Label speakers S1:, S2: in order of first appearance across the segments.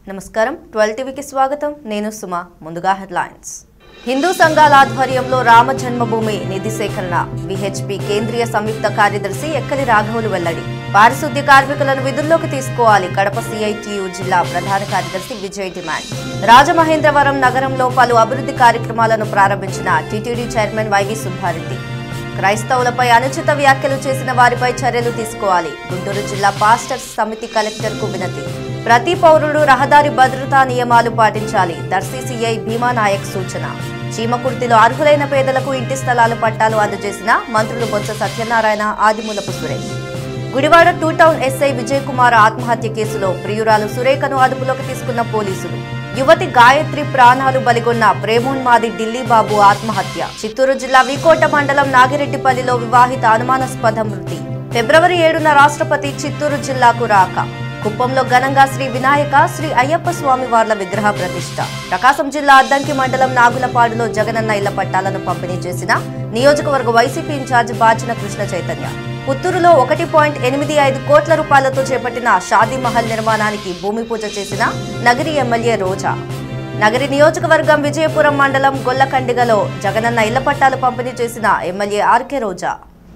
S1: నమస్కారం ట్వెల్వ్ టీవీకి స్వాగతం నేను సుమ ముందుగా హెడ్లైన్స్ హిందూ సంఘాల ఆధ్వర్యంలో రామ జన్మభూమి నిధి సేకరణ విహెచ్పి కేంద్రీయ సంయుక్త కార్యదర్శి ఎక్కలి రాఘవులు వెల్లడి పారిశుద్ధ్య కార్మికులను విధుల్లోకి తీసుకోవాలి కడప సిఐటియు జిల్లా ప్రధాన కార్యదర్శి విజయ్ డిమాండ్ రాజమహేంద్రవరం నగరంలో పలు అభివృద్ధి కార్యక్రమాలను ప్రారంభించిన టీటీడీ చైర్మన్ వైవి సుబ్బారెడ్డి క్రైస్తవులపై అనుచిత వ్యాఖ్యలు చేసిన వారిపై చర్యలు తీసుకోవాలి గుంటూరు జిల్లా పాస్టర్స్ సమితి కలెక్టర్కు వినతి ప్రతి పౌరుడు రహదారి భద్రతా నియమాలు పాటించాలి దర్శి సిఐ భీమానాయక్ సూచన చీమకుర్తిలో అర్హులైన పేదలకు ఇంటి స్థలాలు పట్టాలు అందజేసిన మంత్రులు Botsa Satyanarayana Adimulapu Suresh Gudivada two town SI Vijay Kumar ఆత్మహత్య కేసులో ప్రియురాలు సురేఖను అదుపులోకి తీసుకున్న పోలీసులు యువతి గాయత్రి ప్రాణాలు బలిగొన్న ప్రేమోన్మాది ఢిల్లీ బాబు ఆత్మహత్య చిత్తూరు జిల్లా వికోట మండలం నాగిరెడ్డిపల్లిలో వివాహిత అనుమానాస్పద మృతి ఫిబ్రవరి ఏడున రాష్ట్రపతి చిత్తూరు జిల్లాకు రాక కుప్పంలో ఘనంగా శ్రీ వినాయక శ్రీ అయ్యప్ప స్వామి వార్ల విగ్రహ ప్రతిష్ట ప్రకాశం జిల్లా అద్దంకి మండలం నాగులపాడులో జగనన్న ఇళ్ల పట్టాలను పంపిణీ చేసిన నియోజకవర్గ వైసీపీ ఇన్ఛార్జ్ బాచిన కృష్ణ చైతన్య పుత్తూరులో ఒకటి పాయింట్ ఎనిమిది ఐదు కోట్ల రూపాయలతో చేపట్టిన షాదీ మహల్ నిర్మాణానికి భూమి పూజ చేసిన నగరి ఎమ్మెల్యే రోజా నగరి నియోజకవర్గం విజయపురం మండలం గొల్లకండిగలో జగనన్న ఇళ్ల పట్టాలు పంపిణీ చేసిన ఎమ్మెల్యే ఆర్కే రోజా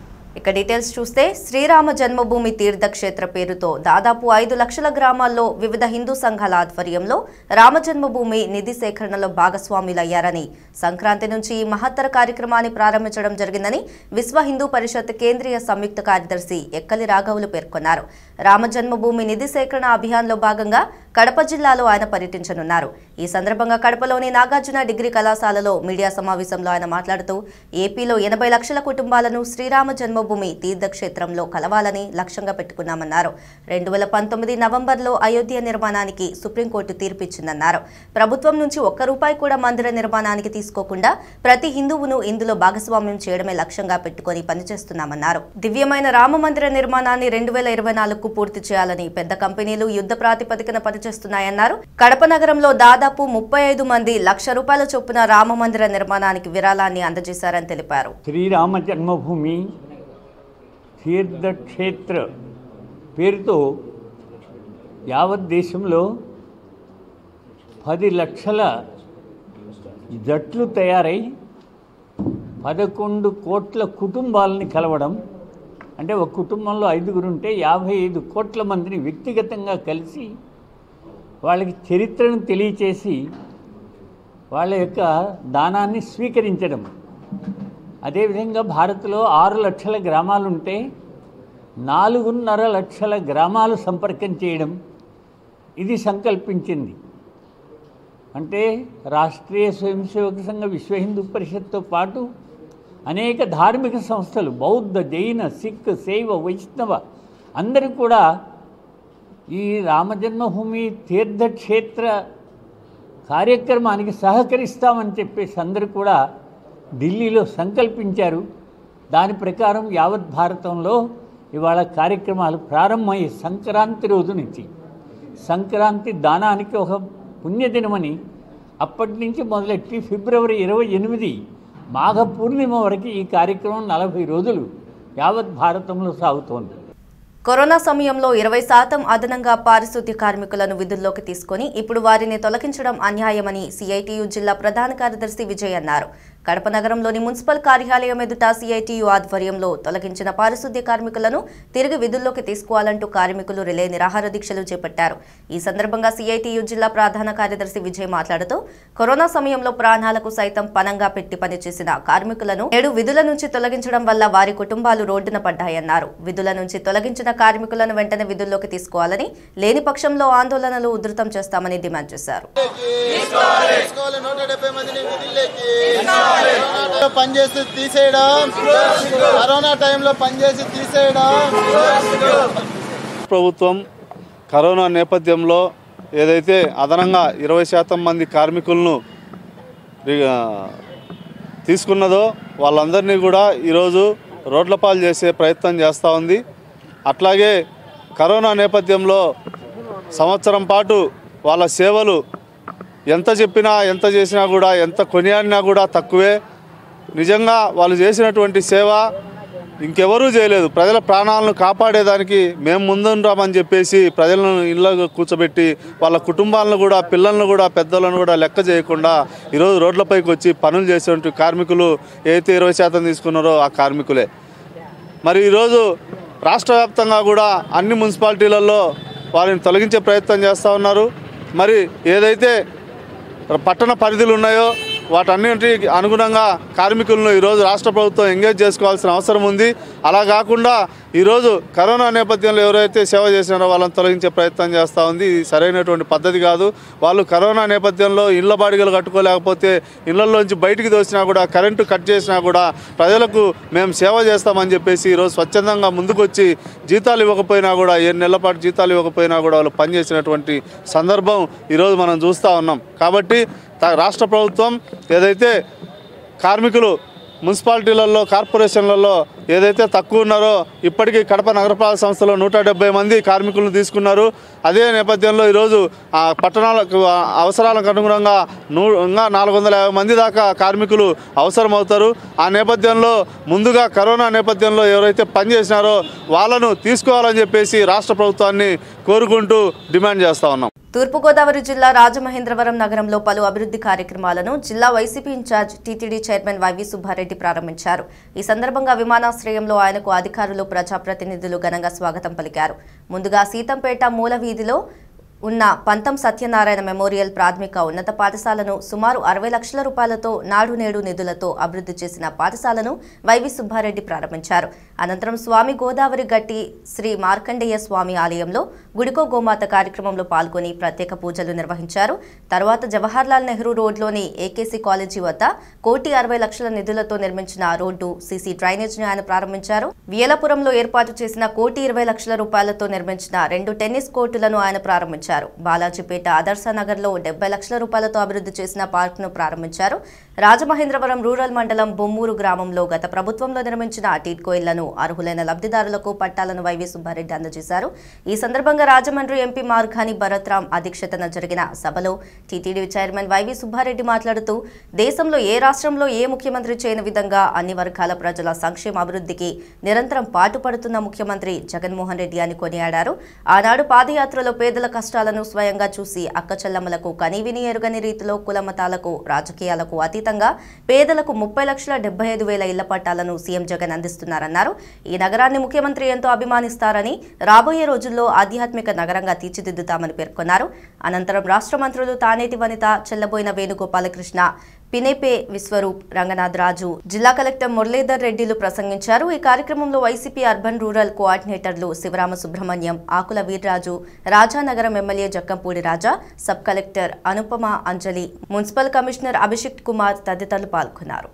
S1: ఇక డీటెయిల్స్ చూస్తే శ్రీరామ జన్మభూమి తీర్థక్షేత్ర పేరుతో దాదాపు ఐదు లక్షల గ్రామాల్లో వివిధ హిందూ సంఘాల ఆధ్వర్యంలో రామ జన్మభూమి నిధి సేకరణలో భాగస్వాములయ్యారని సంక్రాంతి నుంచి ఈ మహత్తర కార్యక్రమాన్ని ప్రారంభించడం జరిగిందని విశ్వ హిందూ పరిషత్ కేంద్రీయ సంయుక్త కార్యదర్శి ఎక్కలి రాఘవులు పేర్కొన్నారు రామ జన్మభూమి నిధి సేకరణ అభియాన్లో భాగంగా కడప జిల్లాలో ఆయన పర్యటించనున్నారు ఈ సందర్భంగా కడపలోని నాగార్జున డిగ్రీ కళాశాలలో మీడియా సమావేశంలో ఆయన మాట్లాడుతూ ఏపీలో ఎనభై లక్షల కుటుంబాలను శ్రీరామ జన్మభూమి తీర్థక్షేత్రంలో కలవాలని లక్ష్యంగా పెట్టుకున్నామన్నారు రెండు వేల పంతొమ్మిది నవంబర్లో అయోధ్య నిర్మాణానికి సుప్రీంకోర్టు తీర్పిచ్చిందన్నారు ప్రభుత్వం నుంచి ఒక్క రూపాయి కూడా మందిర నిర్మాణానికి తీసుకోకుండా ప్రతి హిందువును ఇందులో భాగస్వామ్యం చేయడమే లక్ష్యంగా పెట్టుకొని పనిచేస్తున్నామన్నారు దివ్యమైన రామ మందిర నిర్మాణాన్ని రెండు వేల ఇరవై నాలుగుకు పూర్తి చేయాలని పెద్ద కంపెనీలు యుద్ధ ప్రాతిపదికన పనిచేస్తున్నాయన్నారు కడప నగరంలో దాదాపు ముప్పై ఐదు మంది లక్ష రూపాయల చొప్పున రామ మందిర నిర్మాణానికి విరాళాన్ని అందజేశారని తెలిపారు
S2: శ్రీరామ జన్మభూమి తీర్థక్షేత్ర పేరుతో యావత్ దేశంలో పది లక్షల జట్లు తయారై పదకొండు కోట్ల కుటుంబాలని కలవడం అంటే ఒక కుటుంబంలో ఐదుగురు ఉంటే యాభై ఐదు కోట్ల మందిని వ్యక్తిగతంగా కలిసి వాళ్ళకి చరిత్రను తెలియచేసి వాళ్ళ యొక్క దానాన్ని స్వీకరించడం అదేవిధంగా భారత్లో ఆరు లక్షల గ్రామాలు ఉంటే నాలుగున్నర లక్షల గ్రామాలు సంపర్కం చేయడం ఇది సంకల్పించింది అంటే రాష్ట్రీయ స్వయం సేవక సంఘ విశ్వ హిందూ పరిషత్తో పాటు అనేక ధార్మిక సంస్థలు బౌద్ధ జైన సిక్ శైవ వైష్ణవ అందరూ కూడా ఈ రామజన్మభూమి తీర్థక్షేత్ర కార్యక్రమానికి సహకరిస్తామని చెప్పేసి అందరూ కూడా ఢిల్లీలో సంకల్పించారు దాని ప్రకారం యావత్ భారతంలో ఇవాళ కార్యక్రమాలు ప్రారంభమయ్యే సంక్రాంతి రోజు నుంచి సంక్రాంతి దానానికి ఒక పుణ్యదినమని అప్పటి నుంచి మొదలెట్టి ఫిబ్రవరి ఇరవై ఎనిమిది మాఘ పూర్ణిమ వరకు ఈ కార్యక్రమం నలభై రోజులు యావత్ భారతంలో సాగుతోంది
S1: కరోనా సమయంలో ఇరవై శాతం అదనంగా పారిశుద్ధ్య కార్మికులను విధుల్లోకి తీసుకొని ఇప్పుడు వారిని తొలగించడం అన్యాయమని సిఐటియు జిల్లా ప్రధాన కార్యదర్శి విజయ్ అన్నారు కడప నగరంలోని మున్సిపల్ కార్యాలయం ఎదుట సిఐటియు ఆధ్వర్యంలో తొలగించిన పారిశుద్ధ్య కార్మికులను తిరిగి విధుల్లోకి తీసుకోవాలంటూ కార్మికులు రిలే నిరాహార దీక్షలు చేపట్టారు ఈ సందర్భంగా సిఐటియు జిల్లా ప్రధాన కార్యదర్శి విజయ్ మాట్లాడుతూ కరోనా సమయంలో ప్రాణాలకు సైతం పనంగా పెట్టి పనిచేసిన కార్మికులను నేడు విధుల నుంచి తొలగించడం వల్ల వారి కుటుంబాలు రోడ్డున పడ్డాయన్నారు విధుల నుంచి తొలగించిన కార్మికులను వెంటనే విధుల్లోకి తీసుకోవాలని లేని పక్షంలో ఆందోళనలు ఉధృతం చేస్తామని డిమాండ్ చేశారు
S3: తీసుకోవాలి నూట డెబ్బై మందిని విధుల్లోకి కరోనా పనిచేసి తీసేయడం కరోనా టైంలో పనిచేసి తీసేయడం
S4: ప్రభుత్వం కరోనా నేపథ్యంలో ఏదైతే అదనంగా ఇరవై శాతం మంది కార్మికులను రి- ఆ, తీసుకున్నదో వాళ్ళందరినీ కూడా ఈరోజు రోడ్ల పాలు చేసే ప్రయత్నం చేస్తూ ఉంది అట్లాగే కరోనా నేపథ్యంలో సంవత్సరం పాటు వాళ్ళ సేవలు ఎంత చెప్పినా ఎంత చేసినా కూడా ఎంత కొనియాడినా కూడా తక్కువే నిజంగా వాళ్ళు చేసినటువంటి సేవ ఇంకెవరూ చేయలేదు ప్రజల ప్రాణాలను కాపాడేదానికి మేము ముందుంటామని చెప్పేసి ప్రజలను ఇళ్ళ కూర్చోబెట్టి వాళ్ళ కుటుంబాలను కూడా పిల్లలను కూడా పెద్దలను కూడా లెక్క చేయకుండా ఈరోజు రోడ్లపైకి వచ్చి పనులు చేసేటువంటి కార్మికులు ఏదైతే ఇరవై శాతం తీసుకున్నారో ఆ కార్మికులే మరి ఈరోజు రాష్ట్ర వ్యాప్తంగా కూడా అన్ని మున్సిపాలిటీలలో వారిని తొలగించే ప్రయత్నం చేస్తూ ఉన్నారు మరి ఏదైతే పట్టణ పరిధులు ఉన్నాయో వాటన్నింటికి అనుగుణంగా కార్మికులను ఈరోజు రాష్ట్ర ప్రభుత్వం ఎంగేజ్ చేసుకోవాల్సిన అవసరం ఉంది అలా కాకుండా ఈరోజు కరోనా నేపథ్యంలో ఎవరైతే సేవ చేసినారో వాళ్ళని తొలగించే ప్రయత్నం చేస్తూ ఉంది ఇది సరైనటువంటి పద్ధతి కాదు వాళ్ళు కరోనా నేపథ్యంలో ఇళ్ల బాడిగలు కట్టుకోలేకపోతే ఇళ్లలోంచి బయటికి దోసినా కూడా కరెంటు కట్ చేసినా కూడా ప్రజలకు మేము సేవ చేస్తామని చెప్పేసి ఈరోజు స్వచ్ఛందంగా ముందుకొచ్చి జీతాలు ఇవ్వకపోయినా కూడా ఏడు నెలల పాటు జీతాలు ఇవ్వకపోయినా కూడా వాళ్ళు పనిచేసినటువంటి సందర్భం ఈరోజు మనం చూస్తూ ఉన్నాం కాబట్టి త- రాష్ట్ర ప్రభుత్వం ఏదైతే కార్మికులు మున్సిపాలిటీలలో కార్పొరేషన్లలో ఏదైతే తక్కువ ఉన్నారో ఇప్పటికీ కడప నగరపాలక సంస్థలో నూట డెబ్బై మంది కార్మికులను తీసుకున్నారు అదే నేపథ్యంలో ఈరోజు ఆ పట్టణాలకు ఆ అవసరాలకు అనుగుణంగా నూ ఇంకా నాలుగు వందల యాభై మంది దాకా కార్మికులు అవసరం అవుతారు ఆ నేపథ్యంలో ముందుగా కరోనా నేపథ్యంలో ఎవరైతే పనిచేసినారో వాళ్ళను తీసుకోవాలని చెప్పేసి రాష్ట్ర ప్రభుత్వాన్ని కోరుకుంటూ డిమాండ్ చేస్తూ ఉన్నాం
S1: తూర్పుగోదావరి జిల్లా రాజమహేంద్రవరం నగరంలో పలు అభివృద్ధి కార్యక్రమాలను జిల్లా YCP in charge TTD chairman YV Subba Reddy ప్రారంభించారు ఈ సందర్భంగా విమానాశ్రయంలో ఆయనకు అధికారులు ప్రజాప్రతినిధులు ఘనంగా స్వాగతం పలికారు ముందుగా సీతంపేట మూల వీధిలో ఉన్న పంతం సత్యనారాయణ మెమోరియల్ ప్రాథమిక ఉన్నత పాఠశాలను సుమారు అరవై లక్షల రూపాయలతో నాడు నేడు నిధులతో అభివృద్ధి చేసిన పాఠశాలను వైవి సుబ్బారెడ్డి ప్రారంభించారు అనంతరం స్వామి గోదావరి గట్టి శ్రీ మార్కండేయ స్వామి ఆలయంలో గుడికో గోమాత కార్యక్రమంలో పాల్గొని ప్రత్యేక పూజలు నిర్వహించారు తర్వాత జవహర్లాల్ నెహ్రూ రోడ్లోని ఏకేసీ కాలేజీ వద్ద కోటి అరవై లక్షల నిధులతో నిర్మించిన రోడ్డు సీసీ డ్రైనేజ్ ను ఆయన ప్రారంభించారు వియలపురంలో ఏర్పాటు చేసిన కోటి ఇరవై లక్షల రూపాయలతో నిర్మించిన రెండు టెన్నిస్ కోర్టులను ఆయన ప్రారంభించారు బాలాజీపేట ఆదర్శ నగర్ లో డెబ్బై లక్షల రూపాయలతో అభివృద్ధి చేసిన పార్క్ ను ప్రారంభించారు రాజమహేంద్రవరం రూరల్ మండలం బొమ్మూరు గ్రామంలో గత ప్రభుత్వంలో నిర్మించిన టీట్కో ఇళ్లను అర్హులైన లబ్ధిదారులకు పట్టాలను వైవి సుబ్బారెడ్డి అందజేశారు ఈ సందర్భంగా రాజమండ్రి ఎంపీ మార్గాని భరత్రాం అధ్యక్షతన జరిగిన సభలో టీటీడీ చైర్మన్ వైవి సుబ్బారెడ్డి మాట్లాడుతూ దేశంలో ఏ రాష్ట్రంలో ఏ ముఖ్యమంత్రి చేయని విధంగా అన్ని వర్గాల ప్రజల సంక్షేమ అభివృద్ధికి నిరంతరం పాటుపడుతున్న ముఖ్యమంత్రి జగన్మోహన్ రెడ్డి అని కొనియాడారు ఆనాడు పాదయాత్రలో పేదల కష్టాలను స్వయంగా చూసి అక్కచెల్లమ్మలకు కనీవిని ఎరుగని రీతిలో కుల మతాలకు రాజకీయాలకు అతీతంగా పేదలకు ముప్పై లక్షల డెబ్బై ఐదు వేల ఇళ్ల పట్టాలను సీఎం జగన్ అందిస్తున్నారన్నారు ఈ నగరాన్ని ముఖ్యమంత్రి ఎంతో అభిమానిస్తారని రాబోయే రోజుల్లో ఆధ్యాత్మిక నగరంగా తీర్చిదిద్దుతామని పేర్కొన్నారు అనంతరం రాష్ట్ర మంత్రులు తానేటి వనిత చెల్లబోయిన వేణుగోపాలకృష్ణ పినేపే విశ్వరూప్ రంగనాథ్ రాజు జిల్లా కలెక్టర్ మురళీధర్ రెడ్డిలు ప్రసంగించారు ఈ కార్యక్రమంలో వైసీపీ అర్బన్ రూరల్ కోఆర్డినేటర్లు Sivarama Subrahmanyam Akula Veerraju Rajanagaram MLA Jakkampudi Raja sub collector Anupama Anjali municipal commissioner Abhishek Kumar తదితరులు పాల్గొన్నారు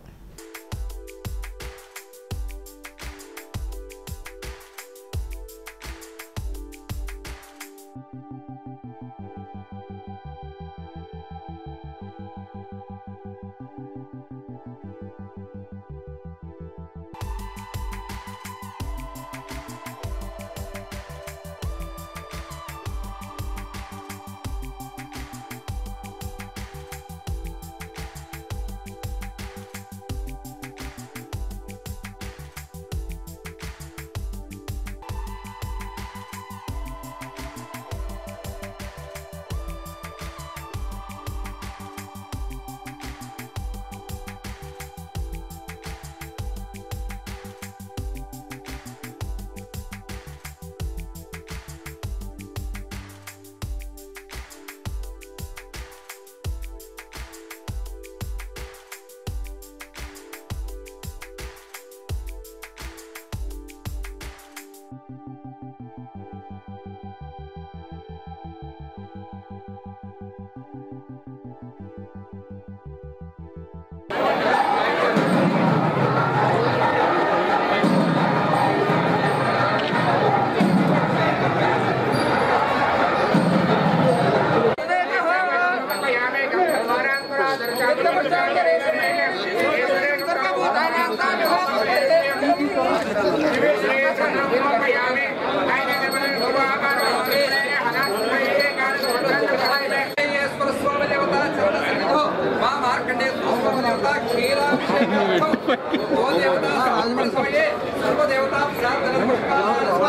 S5: సర్వదేవత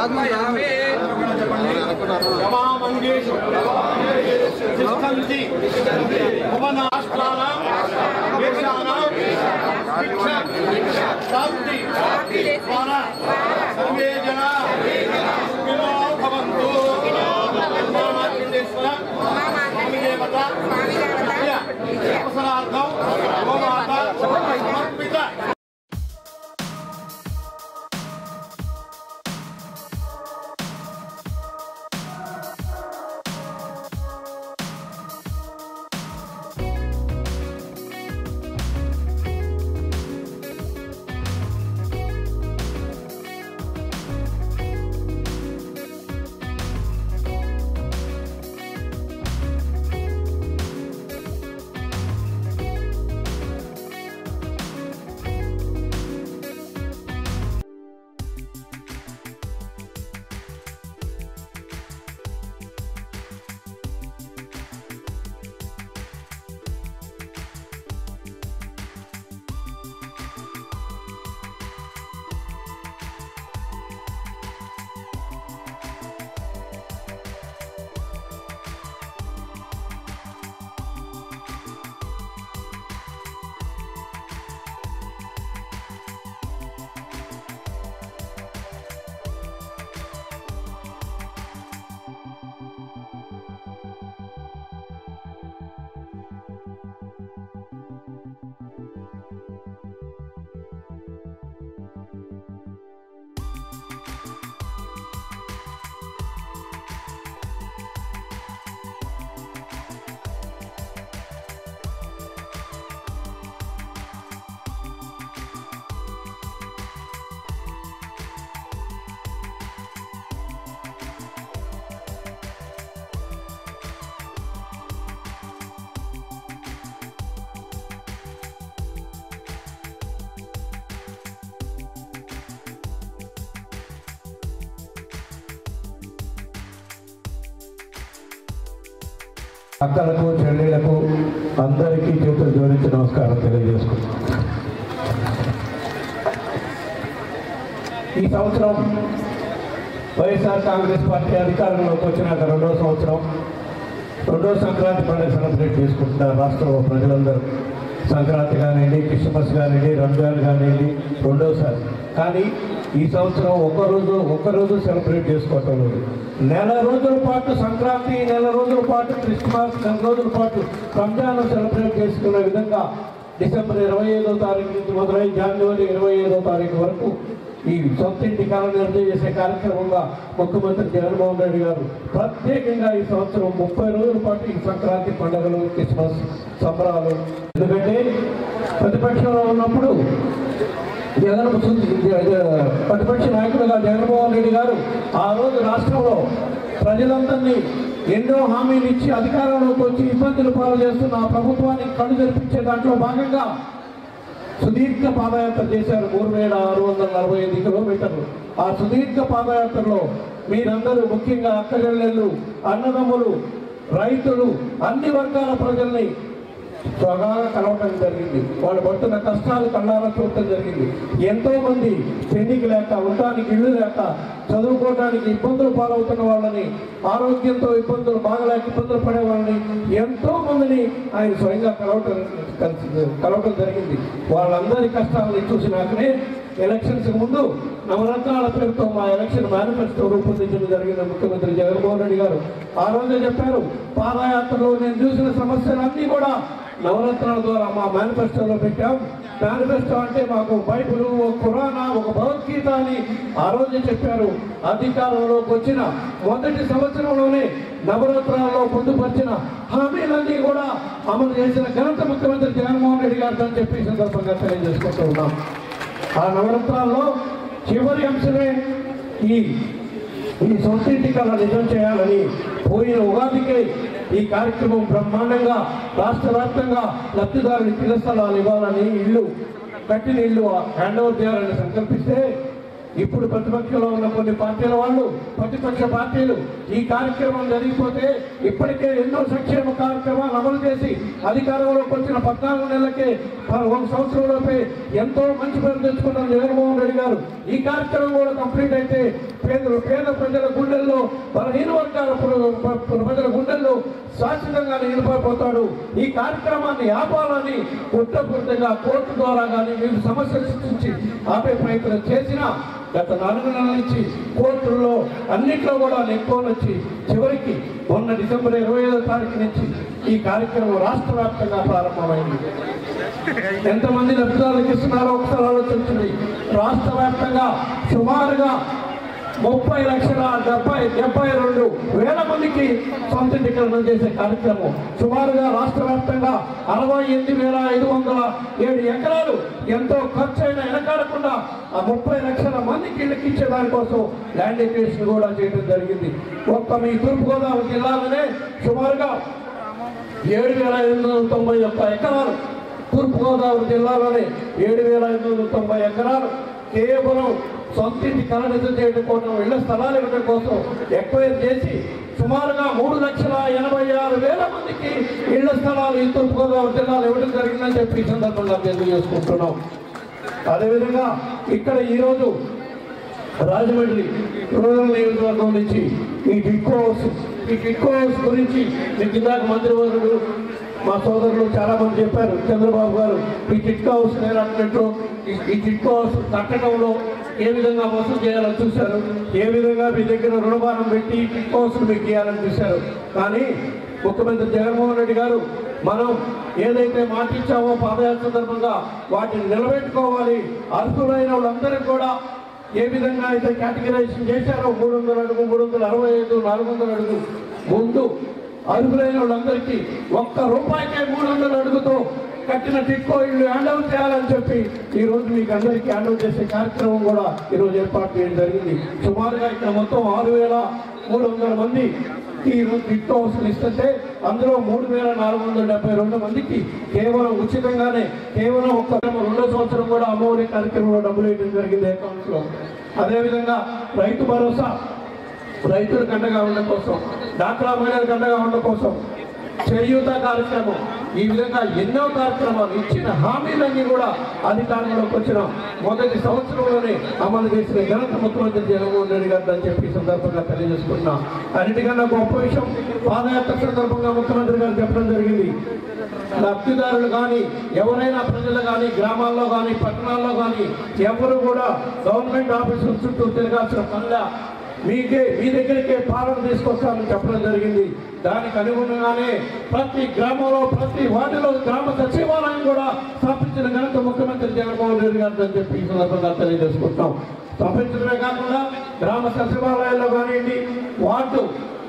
S5: తిష్టంతి భువనాష్ట్రాణం దేశానాం భిక్ష శాంతి ద్వారా సర్వే జనా సుఖినో భవంతు మామాచండేశ్వర స్వామి దేవత అవసరార్థం గోమాత సమర్పిత
S6: అక్కలకు చెల్లెలకు అందరికీ చేతులు జోడించి నమస్కారం తెలియజేసుకుంటాం ఈ సంవత్సరం వైఎస్ఆర్ కాంగ్రెస్ పార్టీ అధికారంలోకి వచ్చినాక రెండో సంవత్సరం రెండో సంక్రాంతి పండుగ సెలబ్రేట్ చేసుకుంటున్నారు రాష్ట్రంలో ప్రజలందరూ సంక్రాంతి కానివ్వండి క్రిస్మస్ కానివ్వండి రంజాన్ కానివ్వండి రెండోసారి కానీ ఈ సంవత్సరం ఒక్కరోజు ఒక్కరోజు సెలబ్రేట్ చేసుకోవటం లేదు నెల రోజుల పాటు సంక్రాంతి నెల రోజుల పాటు క్రిస్మస్ నెల రోజుల పాటు రంజాన్ సెలబ్రేట్ చేసుకునే విధంగా డిసెంబర్ ఇరవై ఐదో తారీఖు నుంచి మొదలై జనవరి ఇరవై ఐదో తారీఖు వరకు ఈ సొంత ఇంటి కాలం నిర్ణయం చేసే కార్యక్రమంగా ముఖ్యమంత్రి జగన్మోహన్ రెడ్డి గారు ప్రత్యేకంగా ఈ సంవత్సరం ముప్పై రోజుల పాటు ఈ సంక్రాంతి పండుగలు క్రిస్మస్ సంబరాలు ఎందుకంటే ప్రతిపక్షంలో ఉన్నప్పుడు జగన్ ప్రతిపక్ష నాయకుడుగా జగన్మోహన్ రెడ్డి గారు ఆ రోజు రాష్ట్రంలో ప్రజలందరినీ ఎన్నో హామీలు ఇచ్చి అధికారంలోకి వచ్చి ఇబ్బందులు పాలు చేస్తున్న ఆ ప్రభుత్వాన్ని కళ్ళు తెరిపించే దాంట్లో భాగంగా సుదీర్ఘ పాదయాత్ర చేశారు మూడు వేల ఆరు వందల నలభై ఐదు కిలోమీటర్లు ఆ సుదీర్ఘ పాదయాత్రలో మీరందరూ ముఖ్యంగా అక్కజల్లెళ్ళు అన్నదమ్ములు రైతులు అన్ని వర్గాల ప్రజల్ని త్వరగా కలవటం జరిగింది వాళ్ళు పడుతున్న కష్టాలు కళ్ళారా చూడటం జరిగింది ఎంతో మంది పెళ్లికి లేక ఉండడానికి ఇల్లు లేక చదువుకోవడానికి ఇబ్బందులు పాలవుతున్న వాళ్ళని ఆరోగ్యంతో ఇబ్బందులు బాగలేక ఇబ్బందులు పడే వాళ్ళని ఎంతో మందిని ఆయన స్వయంగా కలవటం కలిసి కలవటం జరిగింది వాళ్ళందరి కష్టాలని చూసినాకనే ఎలక్షన్స్ ముందు నవరత్నాల పేరుతో మా ఎలక్షన్ మేనిఫెస్టో రూపొందించడం జరిగిన ముఖ్యమంత్రి జగన్మోహన్ రెడ్డి గారు ఆ రోజే చెప్పారు పాదయాత్రలో నేను చూసిన సమస్యలన్నీ కూడా నవరత్నాల ద్వారా మా మేనిఫెస్టోలో పెట్టాం మేనిఫెస్టో అంటే మాకు బైబుల్ ఒక ఖురానా ఒక భగవద్గీత అని ఆ రోజే చెప్పారు అధికారంలోకి వచ్చిన మొదటి సంవత్సరంలోనే నవరత్నాల్లో పొందుపరిచిన హామీలన్నీ కూడా అమలు చేసిన ఘనత ముఖ్యమంత్రి జగన్మోహన్ రెడ్డి గారు అని చెప్పి ఈ సందర్భంగా తెలియజేసుకుంటూ ఉన్నాం ఆ నవరత్నాల్లో చివరి అంశమే ఈ ఈ సొంతింటి కళ నిజం చేయాలని పోయిన ఉగాదికే ఈ కార్యక్రమం బ్రహ్మాండంగా రాష్ట్ర వ్యాప్తంగా లబ్ధిదారుని ఇళ్ల స్థలాలు ఇవ్వాలని ఇల్లు కట్టిన ఇల్లు హ్యాండ్ ఓవర్ చేయాలని సంకల్పిస్తే ఇప్పుడు ప్రతిపక్షంలో ఉన్న కొన్ని పార్టీల వాళ్ళు ప్రతిపక్ష పార్టీలు ఈ కార్యక్రమం జరిగిపోతే ఇప్పటికే ఎన్నో సంక్షేమ కార్యక్రమాలు అమలు చేసి అధికారంలోకి వచ్చిన పద్నాలుగు నెలలకే ప- ఒక సంవత్సరంలోపే ఎంతో మంచి పేరు తెచ్చుకున్నారు జగన్మోహన్ రెడ్డి గారు ఈ కార్యక్రమం కూడా కంప్లీట్ అయితే పేదలు పేద ప్రజల గుండెల్లో బలహీన వర్గాల ప్ర- ప్ర- ప్రజల గుండెల్లో శాశ్వతంగా నిలిపోతాడు ఈ కార్యక్రమాన్ని ఆపాలని కుట్రపూర్తిగా కోర్టు ద్వారా కానీ మీరు సమస్యలు సృష్టించి ఆపే ప్రయత్నం చేసినా గత నాలుగు నెలల నుంచి కోర్టుల్లో అన్నింటిలో కూడా నెక్కువలు వచ్చి చివరికి మొన్న డిసెంబర్ ఇరవై ఐదో తారీఖు నుంచి ఈ కార్యక్రమం రాష్ట్ర వ్యాప్తంగా ప్రారంభమైంది ఎంతమంది లబ్ధిదారులకు ఇస్తున్నారో ఒకసారి ఆలోచించండి రాష్ట్ర వ్యాప్తంగా సుమారుగా ముప్పై లక్షల డెబ్బై డెబ్బై రెండు వేల మందికి సొంత ఎన్నికలను చేసే కార్యక్రమం సుమారుగా రాష్ట్ర వ్యాప్తంగా అరవై ఎనిమిది వేల ఐదు వందల ఏడు ఎకరాలు ఎంతో ఖర్చు అయినా వెనకాడకుండా ఆ ముప్పై లక్షల మందికి ఇళ్ళకి ఇచ్చే దానికోసం ల్యాండ్ ఎక్వేషన్ కూడా చేయడం జరిగింది ఒక్క మీ తూర్పుగోదావరి జిల్లాలోనే సుమారుగా ఏడు వేల ఐదు వందల తొంభై ఒక్క ఎకరాలు తూర్పుగోదావరి జిల్లాలోనే ఏడు వేల ఐదు వందల తొంభై ఎకరాలు కేవలం సొంతింటి కలనిధి చేయడం కోసం ఇళ్ల స్థలాలు ఇవ్వడం కోసం ఎక్వైర్ చేసి సుమారుగా మూడు లక్షల ఎనభై ఆరు వేల మందికి ఇళ్ల స్థలాలు ఈ తూర్పుగోదావరి జిల్లాలో ఇవ్వడం జరిగిందని చెప్పి ఈ సందర్భంగా తెలియజేసుకుంటున్నాం అదేవిధంగా ఇక్కడ ఈరోజు రాజమండ్రి రూరల్ నియోజకవర్గం నుంచి ఈ టిక్కో హౌస్ ఈ టిక్కో హౌస్ గురించి మీకు ఇందాక మంత్రివర్గులు మా సోదరులు చాలా మంది చెప్పారు చంద్రబాబు గారు ఈ టిక్కో హౌస్ నేను అన్నట్టు ఈ- ఈ టిక్కో హౌస్ కట్టడంలో ఏ విధంగా మోసం చేయాలని చూశారు ఏ విధంగా మీ దగ్గర రుణభారం పెట్టి ఈ టిక్కో హౌస్ మీకు ఇవ్వాలని చూశారు కానీ ముఖ్యమంత్రి జగన్మోహన్ రెడ్డి గారు మనం ఏదైతే మాట ఇచ్చామో పాదయాత్ర సందర్భంగా వాటిని నిలబెట్టుకోవాలి అర్హులైన వాళ్ళందరికీ కూడా ఏ విధంగా అయితే కేటగిరైజేషన్ చేశారో మూడు వందల అడుగు మూడు వందల అరవై ఐదు నాలుగు వందల అడుగు ముందు అర్హులైన వాళ్ళందరికీ ఒక్క రూపాయికే మూడు వందల అడుగుతో కట్టిన టిక్కో ఇల్లు హ్యాండ్ అవుట్ చేయాలని చెప్పి ఈ రోజు మీకు అందరికీ హ్యాండ్ అవుట్ చేసే కార్యక్రమం కూడా ఈ రోజు ఏర్పాటు చేయడం జరిగింది సుమారుగా ఇక్కడ మొత్తం ఆరు వేల మూడు వందల మంది ఈ రోజు టిక్కో హౌస్లు ఇస్తుంటే అందులో మూడు వేల నాలుగు వందల డెబ్బై రెండు మందికి కేవలం ఉచితంగానే కేవలం ఒక్క రెండో సంవత్సరం కూడా అమ్మఒడి కార్యక్రమంలో డబ్బులు వేయడం జరిగింది అకౌంట్స్ లో అదేవిధంగా రైతు భరోసా రైతులకు అండగా ఉండడం కోసం డాక్రా మహిళలకు అండగా ఉండడం కోసం చేయూత కార్యక్రమం ఈ విధంగా ఎన్నో కార్యక్రమాలు ఇచ్చిన హామీలన్నీ కూడా అధికారంలోకి వచ్చిన మొదటి సంవత్సరంలోనే అమలు చేసిన ఘనత ముఖ్యమంత్రి జగన్మోహన్ రెడ్డి గారు అని చెప్పి ఈ సందర్భంగా తెలియజేసుకుంటున్నాం అన్నిటికన్నా గొప్ప విషయం పాదయాత్ర సందర్భంగా ముఖ్యమంత్రి గారు చెప్పడం జరిగింది లబ్ధిదారులు కానీ ఎవరైనా ప్రజలు కానీ గ్రామాల్లో కానీ పట్టణాల్లో కానీ ఎవరు కూడా గవర్నమెంట్ ఆఫీసుల చుట్టూ తిరగాల్సిన పనిలా మీకే మీ దగ్గరికే పాలన తీసుకొస్తామని చెప్పడం జరిగింది దానికి అనుగుణంగానే ప్రతి గ్రామంలో ప్రతి వార్డులో గ్రామ సచివాలయం కూడా స్థాపించిన ఘనత ముఖ్యమంత్రి జగన్మోహన్ రెడ్డి గారు అని చెప్పి ఈ సందర్భంగా తెలియజేసుకుంటాం స్థాపించడమే కాకుండా గ్రామ సచివాలయాల్లో కానివ్వండి వార్డు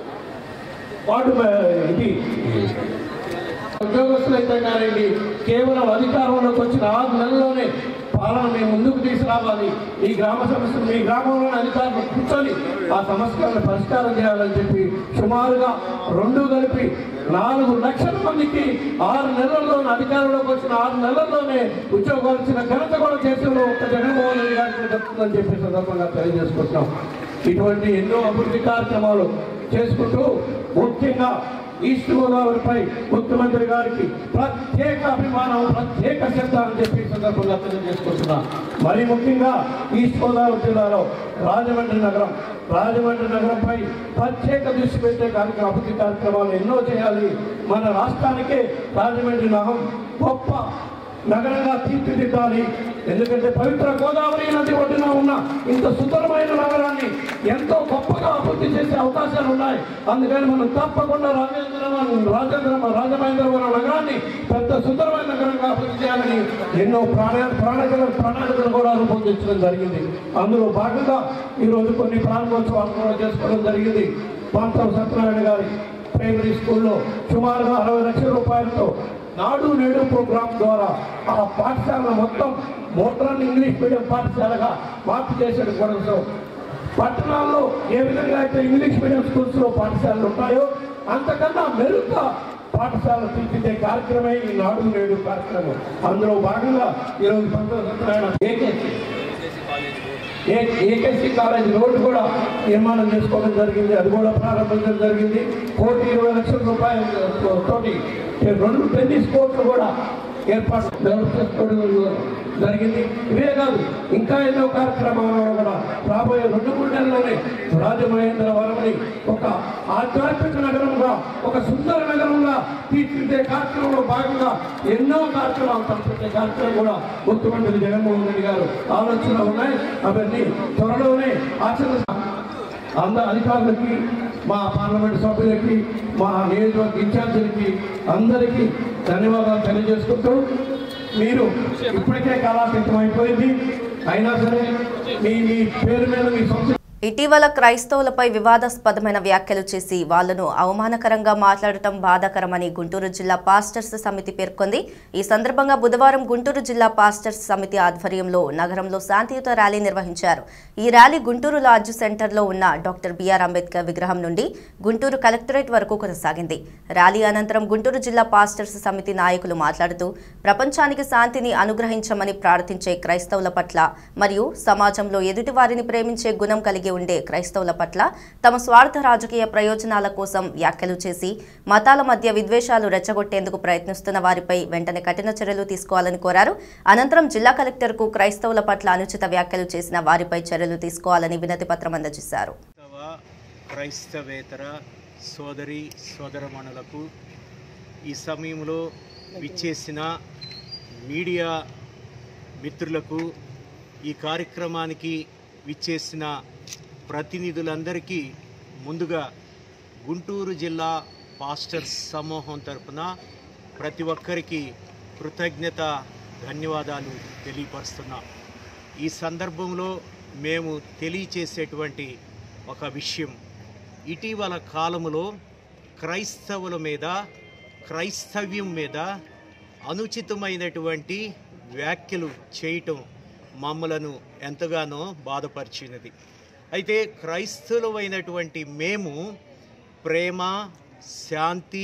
S6: వార్డు మ- ఇది ఉద్యోగస్తులైతే కానివ్వండి కేవలం అధికారంలోకి వచ్చిన ఆరు నెలల్లోనే పాలన మేము ముందుకు తీసుకురావాలి ఈ గ్రామ సమస్యలు మీ గ్రామంలోని అధికారులు కూర్చొని ఆ సమస్యలను పరిష్కారం చేయాలని చెప్పి సుమారుగా రెండు కలిపి నాలుగు లక్షల మందికి ఆరు నెలల్లోనే అధికారంలోకి వచ్చిన ఆరు నెలల్లోనే ఉద్యోగాలు ఇచ్చిన ఘనత కూడా దేశంలో ఒక్క జగన్మోహన్ రెడ్డి గారికి దక్కుతుందని చెప్పి సందర్భంగా తెలియజేసుకుంటున్నాం ఇటువంటి ఎన్నో అభివృద్ధి కార్యక్రమాలు చేసుకుంటూ ముఖ్యంగా ఈస్ట్ గోదావరిపై ముఖ్యమంత్రి గారికి ప్రత్యేక అభిమానం ప్రత్యేక శ్రద్ధ అని చెప్పి ఈ సందర్భంగా తెలియజేసుకుంటున్నా మరి ముఖ్యంగా ఈస్ట్ గోదావరి జిల్లాలో రాజమండ్రి నగరం రాజమండ్రి నగరంపై ప్రత్యేక దృష్టి పెట్టే కార్యక్రమ అభివృద్ధి కార్యక్రమాలు ఎన్నో చేయాలి మన రాష్ట్రానికే రాజమండ్రి నగరం గొప్ప నగరంగా తీర్చిదిద్దాలి ఎందుకంటే పవిత్ర గోదావరి నది ఒడ్డున ఉన్న ఇంత సుందరమైన నగరాన్ని ఎంతో గొప్పగా అభివృద్ధి చేసే అవకాశాలు ఉన్నాయి అందుకని మనం తప్పకుండా రాజేంద్రవరం రాజేంద్ర రాజమహేంద్రవరం నగరాన్ని పెద్ద సుందరమైన నగరంగా అభివృద్ధి చేయాలని ఎన్నో ప్రాణ ప్రణాళికలు ప్రణాళికలు కూడా రూపొందించడం జరిగింది అందులో భాగంగా ఈరోజు కొన్ని ప్రారంభోత్సవాలు కూడా చేసుకోవడం జరిగింది పాంతవ సత్యనారాయణ గారి ప్రైమరీ స్కూల్లో సుమారుగా అరవై లక్షల రూపాయలతో నాడు నేడు ప్రోగ్రాం ద్వారా ఆ పాఠశాల మొత్తం మోడ్రన్ ఇంగ్లీష్ మీడియం పాఠశాలగా మార్పు చేసేది కోసం పట్టణాల్లో ఏ విధంగా అయితే ఇంగ్లీష్ మీడియం స్కూల్స్ లో పాఠశాలలు ఉంటాయో అంతకన్నా మెరుగ్గా పాఠశాల తీర్చిదే కార్యక్రమే ఈ నాడు నేడు కార్యక్రమం అందులో భాగంగా ఈరోజు పంతొమ్మిది Satyanarayana AKC A AKC college road కూడా నిర్మాణం చేసుకోవడం జరిగింది అది కూడా ప్రారంభించడం జరిగింది కోటి ఇరవై లక్షల రూపాయల తోటి రెండు టెన్నిస్ కోర్టులు కూడా ఏర్పాటు డెవలప్ చేసుకోవడం జరిగింది ఇవే కాదు ఇంకా ఎన్నో కార్యక్రమాలు కూడా రాబోయే రెండు మూడు నెలల్లోనే రాజమహేంద్రవరంని ఒక ఆధ్యాత్మిక నగరంగా ఒక సుందర నగరంగా తీర్చిదిద్దే కార్యక్రమంలో భాగంగా ఎన్నో కార్యక్రమాలు తలపెట్టే కార్యక్రమం కూడా ముఖ్యమంత్రి జగన్మోహన్ రెడ్డి గారు ఆలోచనలు ఉన్నాయి అవన్నీ త్వరలోనే ఆచరణ అందరు అధికారులకి మా పార్లమెంట్ సభ్యులకి మా నియోజకవర్గ ఇన్ఛార్జీలకి అందరికీ ధన్యవాదాలు తెలియజేసుకుంటూ మీరు ఇప్పటికే కాలాతీతం అయిపోయింది అయినా సరే మీ మీ పేరు మీద మీ సంస్థ
S1: ఇటీవల క్రైస్తవులపై వివాదాస్పదమైన వ్యాఖ్యలు చేసి వాళ్లను అవమానకరంగా మాట్లాడటం బాధాకరమని గుంటూరు జిల్లా పాస్టర్స్ సమితి పేర్కొంది ఈ సందర్భంగా బుధవారం గుంటూరు జిల్లా పాస్టర్స్ సమితి ఆధ్వర్యంలో నగరంలో శాంతియుత ర్యాలీ నిర్వహించారు ఈ ర్యాలీ గుంటూరు లాడ్జ్ సెంటర్లో ఉన్న డాక్టర్ బిఆర్ అంబేద్కర్ విగ్రహం నుండి గుంటూరు కలెక్టరేట్ వరకు కొనసాగింది ర్యాలీ అనంతరం గుంటూరు జిల్లా పాస్టర్స్ సమితి నాయకులు మాట్లాడుతూ ప్రపంచానికి శాంతిని అనుగ్రహించమని ప్రార్థించే క్రైస్తవుల పట్ల మరియు సమాజంలో ఎదుటివారిని ప్రేమించే గుణం కలిగి ఉండే క్రైస్తవుల పట్ల తమ స్వార్థ రాజకీయ ప్రయోజనాల కోసం వ్యాఖ్యలు చేసి మతాల మధ్య విద్వేషాలు రెచ్చగొట్టేందుకు ప్రయత్నిస్తున్న వారిపై వెంటనే కఠిన చర్యలు తీసుకోవాలని కోరారు అనంతరం జిల్లా కలెక్టర్కు క్రైస్తవుల పట్ల అనుచిత వ్యాఖ్యలు చేసిన వారిపై చర్యలు తీసుకోవాలని వినతి పత్రం అందజేశారు
S7: క్రైస్తవ క్రైస్తవేతర సోదరి సోదరమణులకు ఈ సమయంలో విచ్చేసిన మీడియా మిత్రులకు ఈ కార్యక్రమానికి విచ్చేసిన ప్రతినిధులందరికీ ముందుగా గుంటూరు జిల్లా పాస్టర్స్ సమూహం తరపున ప్రతి ఒక్కరికి కృతజ్ఞత ధన్యవాదాలు తెలియపరుస్తున్నాం ఈ సందర్భంలో మేము తెలియచేసేటువంటి ఒక విషయం ఇటీవల కాలములో క్రైస్తవుల మీద క్రైస్తవ్యం మీద అనుచితమైనటువంటి వ్యాఖ్యలు చేయటం మమ్మలను ఎంతగానో బాధపరిచినది అయితే క్రైస్తవులమైనటువంటి మేము ప్రేమ శాంతి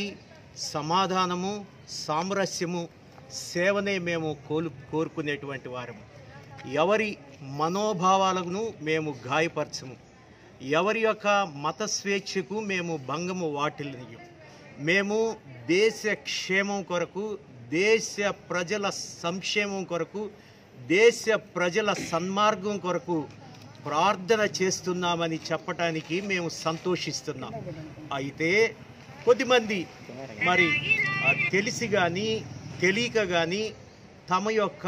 S7: సమాధానము సామరస్యము సేవనే మేము కోలు కోరుకునేటువంటి వారము ఎవరి మనోభావాలను మేము గాయపరచము ఎవరి యొక్క మత స్వేచ్ఛకు మేము భంగము వాటిల్లినయం మేము దేశ క్షేమం కొరకు దేశ ప్రజల సంక్షేమం కొరకు దేశ ప్రజల సన్మార్గం కొరకు ప్రార్థన చేస్తున్నామని చెప్పటానికి మేము సంతోషిస్తున్నాం అయితే కొద్దిమంది మరి ఆ, తెలిసి కానీ తెలియక కానీ తమ యొక్క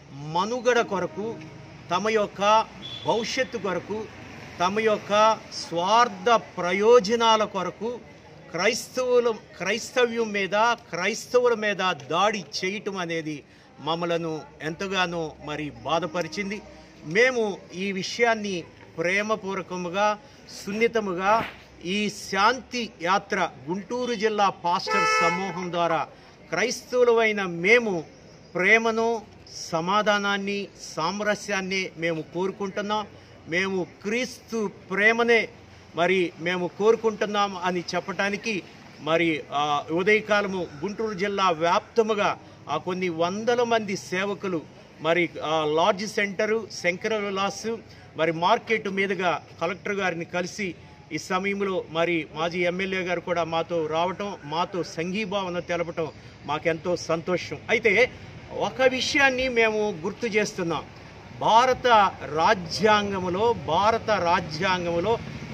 S7: మనుగడ కొరకు తమ యొక్క భవిష్యత్తు కొరకు తమ యొక్క స్వార్థ ప్రయోజనాల కొరకు క్రైస్తవుల క్రైస్తవ్యం మీద క్రైస్తవుల మీద దాడి చేయటం అనేది మమ్మలను ఎంతగానో మరి బాధపరిచింది మేము ఈ విషయాన్ని ప్రేమపూర్వకముగా సున్నితముగా ఈ శాంతి యాత్ర గుంటూరు జిల్లా పాస్టర్ సమూహం ద్వారా క్రైస్తవులమైన మేము ప్రేమను సమాధానాన్ని సామరస్యాన్ని మేము కోరుకుంటున్నాం మేము క్రీస్తు ప్రేమనే మరి మేము కోరుకుంటున్నాం అని చెప్పటానికి మరి ఆ, ఉదయకాలము గుంటూరు జిల్లా వ్యాప్తముగా ఆ కొన్ని వందల మంది సేవకులు మరి ఆ, లాడ్జ్ సెంటరు శంకర విలాస్ మరి మార్కెట్ మీదుగా కలెక్టర్ గారిని కలిసి ఈ సమయంలో మరి మాజీ ఎమ్మెల్యే గారు కూడా మాతో రావటం మాతో సంఘీభావన తెలపటం మాకెంతో సంతోషం అయితే ఒక విషయాన్ని మేము గుర్తు చేస్తున్నాం భారత రాజ్యాంగములో భారత రాజ్యాంగములో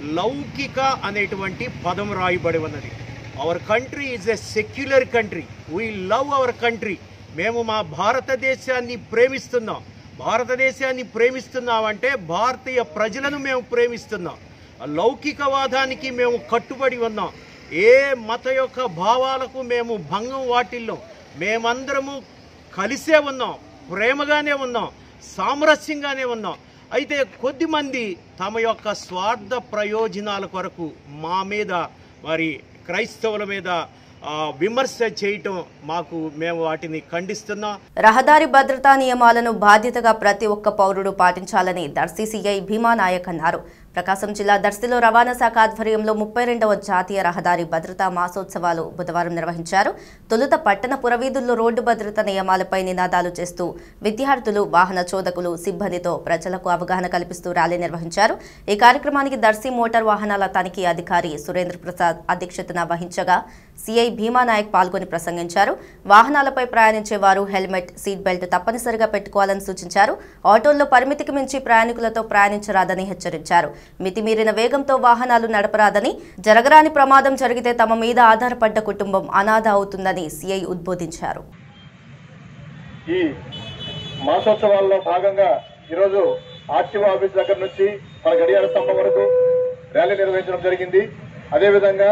S7: లౌకిక అనేటువంటి పదం రాయబడి ఉన్నది our country is a secular country we love our country మేము మా భారతదేశాన్ని ప్రేమిస్తున్నాం భారతదేశాన్ని ప్రేమిస్తున్నామంటే భారతీయ ప్రజలను మేము ప్రేమిస్తున్నాం లౌకికవాదానికి మేము కట్టుబడి ఉన్నాం ఏ మత యొక్క భావాలకు మేము భంగం వాటిల్లో మేమందరము కలిసే ఉన్నాం ప్రేమగానే ఉన్నాం సామరస్యంగానే ఉన్నాం అయితే కొద్దిమంది తమ యొక్క స్వార్థ ప్రయోజనాల కొరకు మా మీద మరి క్రైస్తవుల మీద ఆ, విమర్శ చేయటం మాకు మేము వాటిని ఖండిస్తున్నాం
S1: రహదారి భద్రతా నియమాలను బాధ్యతగా ప్రతి ఒక్క పౌరుడు పాటించాలని దర్శి సీఐ భీమా నాయక్ అన్నారు ప్రకాశం జిల్లా దర్శిలో రవాణా శాఖ ఆధ్వర్యంలో ముప్పై రెండవ జాతీయ రహదారి భద్రతా మాసోత్సవాలు బుధవారం నిర్వహించారు తొలుత పట్టణ పురవీధుల్లో రోడ్డు భద్రత నియమాలపై నినాదాలు చేస్తూ విద్యార్థులు వాహన చోదకులు సిబ్బందితో ప్రజలకు అవగాహన కల్పిస్తూ ర్యాలీ నిర్వహించారు ఈ కార్యక్రమానికి దర్శి మోటార్ వాహనాల తనిఖీ అధికారి సురేంద్ర ప్రసాద్ అధ్యక్షతన వహించగా సిఐ భీమానాయక్ పాల్గొని ప్రసంగించారు వాహనాలపై ప్రయాణించే వారు హెల్మెట్ సీట్ బెల్ట్ తప్పనిసరిగా పెట్టుకోవాలని సూచించారు ఆటోల్లో పరిమితికి మించి ప్రయాణికులతో ప్రయాణించరాదని హెచ్చరించారు మితిమీరిన వేగంతో వాహనాలు నడపరాదని జరగరాని ప్రమాదం జరిగితే తమ మీద ఆధారపడ్డ కుటుంబం అనాథ అవుతుందని సిఐ ఉద్బోధించారు
S8: ఈ మాసోత్సవాల్లో భాగంగా ఈరోజు ఆర్టీఓ ఆఫీస్ దగ్గర నుంచి మన గడియార స్తంభం వరకు ర్యాలీ నిర్వహించడం జరిగింది అదేవిధంగా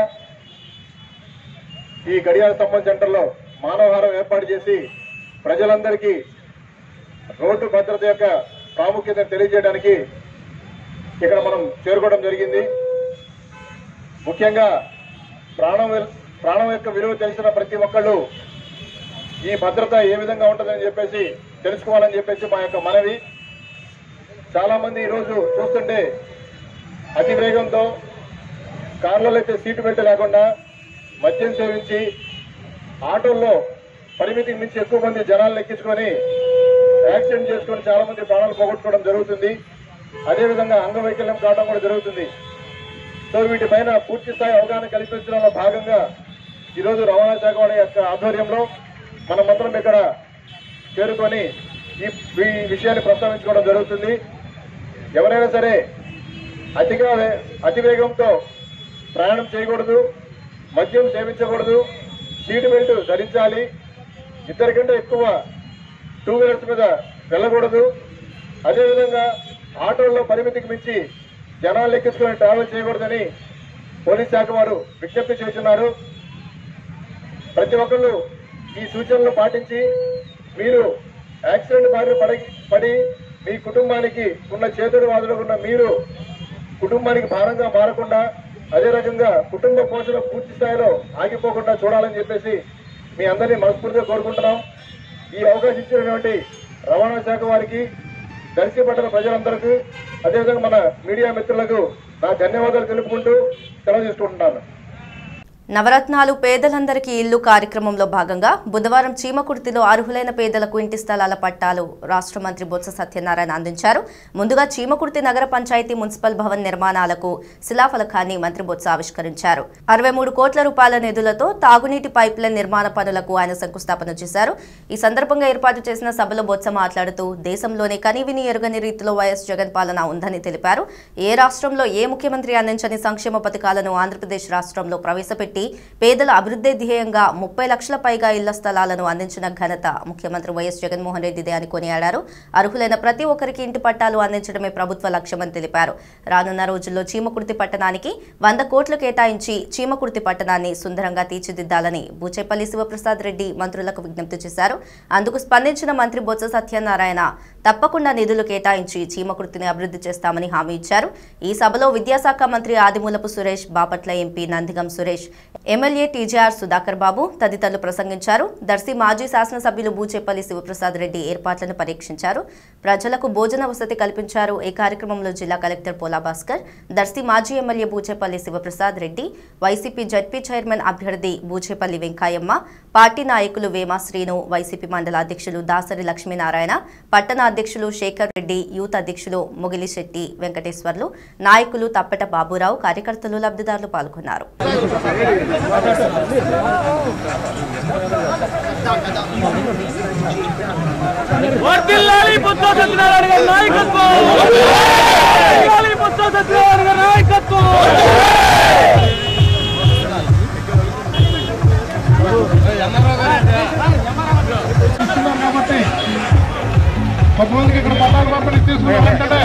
S8: ఈ గడియార స్తంభం సెంటర్లో మానవహారం ఏర్పాటు చేసి ప్రజలందరికీ రోడ్డు భద్రత యొక్క ప్రాముఖ్యతను తెలియజేయడానికి ఇక్కడ మనం చేరుకోవడం జరిగింది ముఖ్యంగా ప్రాణం వెల్- ప్రాణం యొక్క విలువ తెలిసిన ప్రతి ఒక్కళ్ళు ఈ భద్రత ఏ విధంగా ఉంటుందని చెప్పేసి తెలుసుకోవాలని చెప్పేసి మా యొక్క మనవి చాలా మంది ఈరోజు చూస్తుంటే అతి వేగంతో కార్లలో అయితే సీటు బెల్ట్ లేకుండా మద్యం సేవించి ఆటోల్లో పరిమితికి మించి ఎక్కువ మంది జనాలను ఎక్కించుకొని యాక్సిడెంట్ చేసుకొని చాలా మంది ప్రాణాలు పోగొట్టుకోవడం జరుగుతుంది అదేవిధంగా అంగవైకల్యం కావడం కూడా జరుగుతుంది సో వీటిపైన పూర్తి స్థాయి అవగాహన కల్పించడంలో భాగంగా ఈరోజు రవాణా శాఖ వారి యొక్క ఆధ్వర్యంలో మనమందరం ఇక్కడ చేరుకొని ఈ ఈ విషయాన్ని ప్రస్తావించుకోవడం జరుగుతుంది ఎవరైనా సరే అతిగా వే- అతి వేగంతో ప్రయాణం చేయకూడదు మద్యం సేవించకూడదు సీట్ బెల్ట్ ధరించాలి ఇద్దరికంటే ఎక్కువ టూ వీలర్స్ మీద వెళ్ళకూడదు అదేవిధంగా ఆటోల్లో పరిమితికి మించి జనాలు ఎక్కించుకొని ట్రావెల్ చేయకూడదని పోలీస్ శాఖ వారు విజ్ఞప్తి చేస్తున్నారు ప్రతి ఒక్కళ్ళు ఈ సూచనలు పాటించి మీరు యాక్సిడెంట్ బారిన పడి పడి మీ కుటుంబానికి ఉన్న చేతుడు వాదులు ఉన్న మీరు కుటుంబానికి భారంగా మారకుండా అదే రకంగా కుటుంబ పోషణ పూర్తి స్థాయిలో ఆగిపోకుండా చూడాలని చెప్పేసి మీ అందరినీ మనస్ఫూర్తిగా కోరుకుంటున్నాం ఈ అవకాశం ఇచ్చినటువంటి రవాణా శాఖ వారికి దర్శి పట్టణ ప్రజలందరికీ అదేవిధంగా మన మీడియా మిత్రులకు నా ధన్యవాదాలు తెలుపుకుంటూ సెలవు తీసుకుంటున్నాను
S1: నవరత్నాలు పేదలందరికీ ఇల్లు కార్యక్రమంలో భాగంగా బుధవారం చీమకుర్తిలో అర్హులైన పేదలకు ఇంటి స్థలాల పట్టాలు రాష్ట్ర మంత్రి బొత్స సత్యనారాయణ అందించారు ముందుగా చీమకుర్తి నగర పంచాయతీ మున్సిపల్ భవన్ నిర్మాణాలకు శిలాఫలకాన్ని మంత్రి బొత్స ఆవిష్కరించారు అరవై మూడు కోట్ల రూపాయల నిధులతో తాగునీటి పైప్ లైన్ నిర్మాణ పనులకు ఆయన శంకుస్థాపన చేశారు ఈ సందర్భంగా ఏర్పాటు చేసిన సభలో బొత్స మాట్లాడుతూ దేశంలోనే కనివిని ఎరుగని రీతిలో వైఎస్ జగన్ పాలన ఉందని తెలిపారు ఏ రాష్ట్రంలో ఏ ముఖ్యమంత్రి అందించని సంక్షేమ పథకాలను ఆంధ్రప్రదేశ్ రాష్ట్రంలో ప్రవేశపెట్టి పేదల అభివృద్ధి ధ్యేయంగా ముప్పై లక్షల పైగా ఇళ్ల స్థలాలను అందించిన ఘనత ముఖ్యమంత్రి వైఎస్ జగన్మోహన్ రెడ్డిదే అని కొనియాడారు అర్హులైన ప్రతి ఒక్కరికి ఇంటి పట్టాలు అందించడమే ప్రభుత్వ లక్ష్యమని తెలిపారు రానున్న రోజుల్లో చీమకుర్తి పట్టణానికి వంద కోట్లు కేటాయించి చీమకుర్తి పట్టణాన్ని సుందరంగా తీర్చిదిద్దాలని బూచేపల్లి శివప్రసాద్ రెడ్డి మంత్రులకు విజ్ఞప్తి చేశారు అందుకు స్పందించిన మంత్రి బొత్స సత్యనారాయణ తప్పకుండా నిధులు కేటాయించి చీమకుర్తిని అభివృద్ధి చేస్తామని హామీ ఇచ్చారు ఈ సభలో విద్యాశాఖ మంత్రి Adimulapu Suresh Bapatla MP Nandigam Suresh MLA TJR Sudhakar Babu తదితరులు ప్రసంగించారు దర్శి మాజీ శాసనసభ్యులు బూచేపల్లి శివప్రసాద్ రెడ్డి ఏర్పాట్లను పరీక్షించారు ప్రజలకు భోజన వసతి కల్పించారు ఈ కార్యక్రమంలో జిల్లా కలెక్టర్ పోలా భాస్కర్ దర్శి మాజీ MLA Buchepalli Sivaprasad Reddy YCP ZP chairman అభ్యర్థి బూచేపల్లి వెంకాయమ్మ పార్టీ నాయకులు వేమా శ్రీను వైసీపీ మండల అధ్యక్షులు దాసరి లక్ష్మీనారాయణ పట్టణ అధ్యక్షులు శేఖర్ రెడ్డి యూత్ అధ్యక్షులు మొగిలిశెట్టి వెంకటేశ్వర్లు నాయకులు తప్పెట బాబురావు కార్యకర్తలు లబ్ధిదారులు పాల్గొన్నారు
S9: వర్ధిల్లాలి బుద్ధ సత్యనారాయణ గారి నాయకత్వం వర్ధిల్లాలి బుద్ధ సత్యనారాయణ గారి నాయకత్వం
S5: కాబట్టి కొంతమందికి ఇక్కడ పట్టాలు పంపిణీ తీసుకున్నాం ఏంటంటే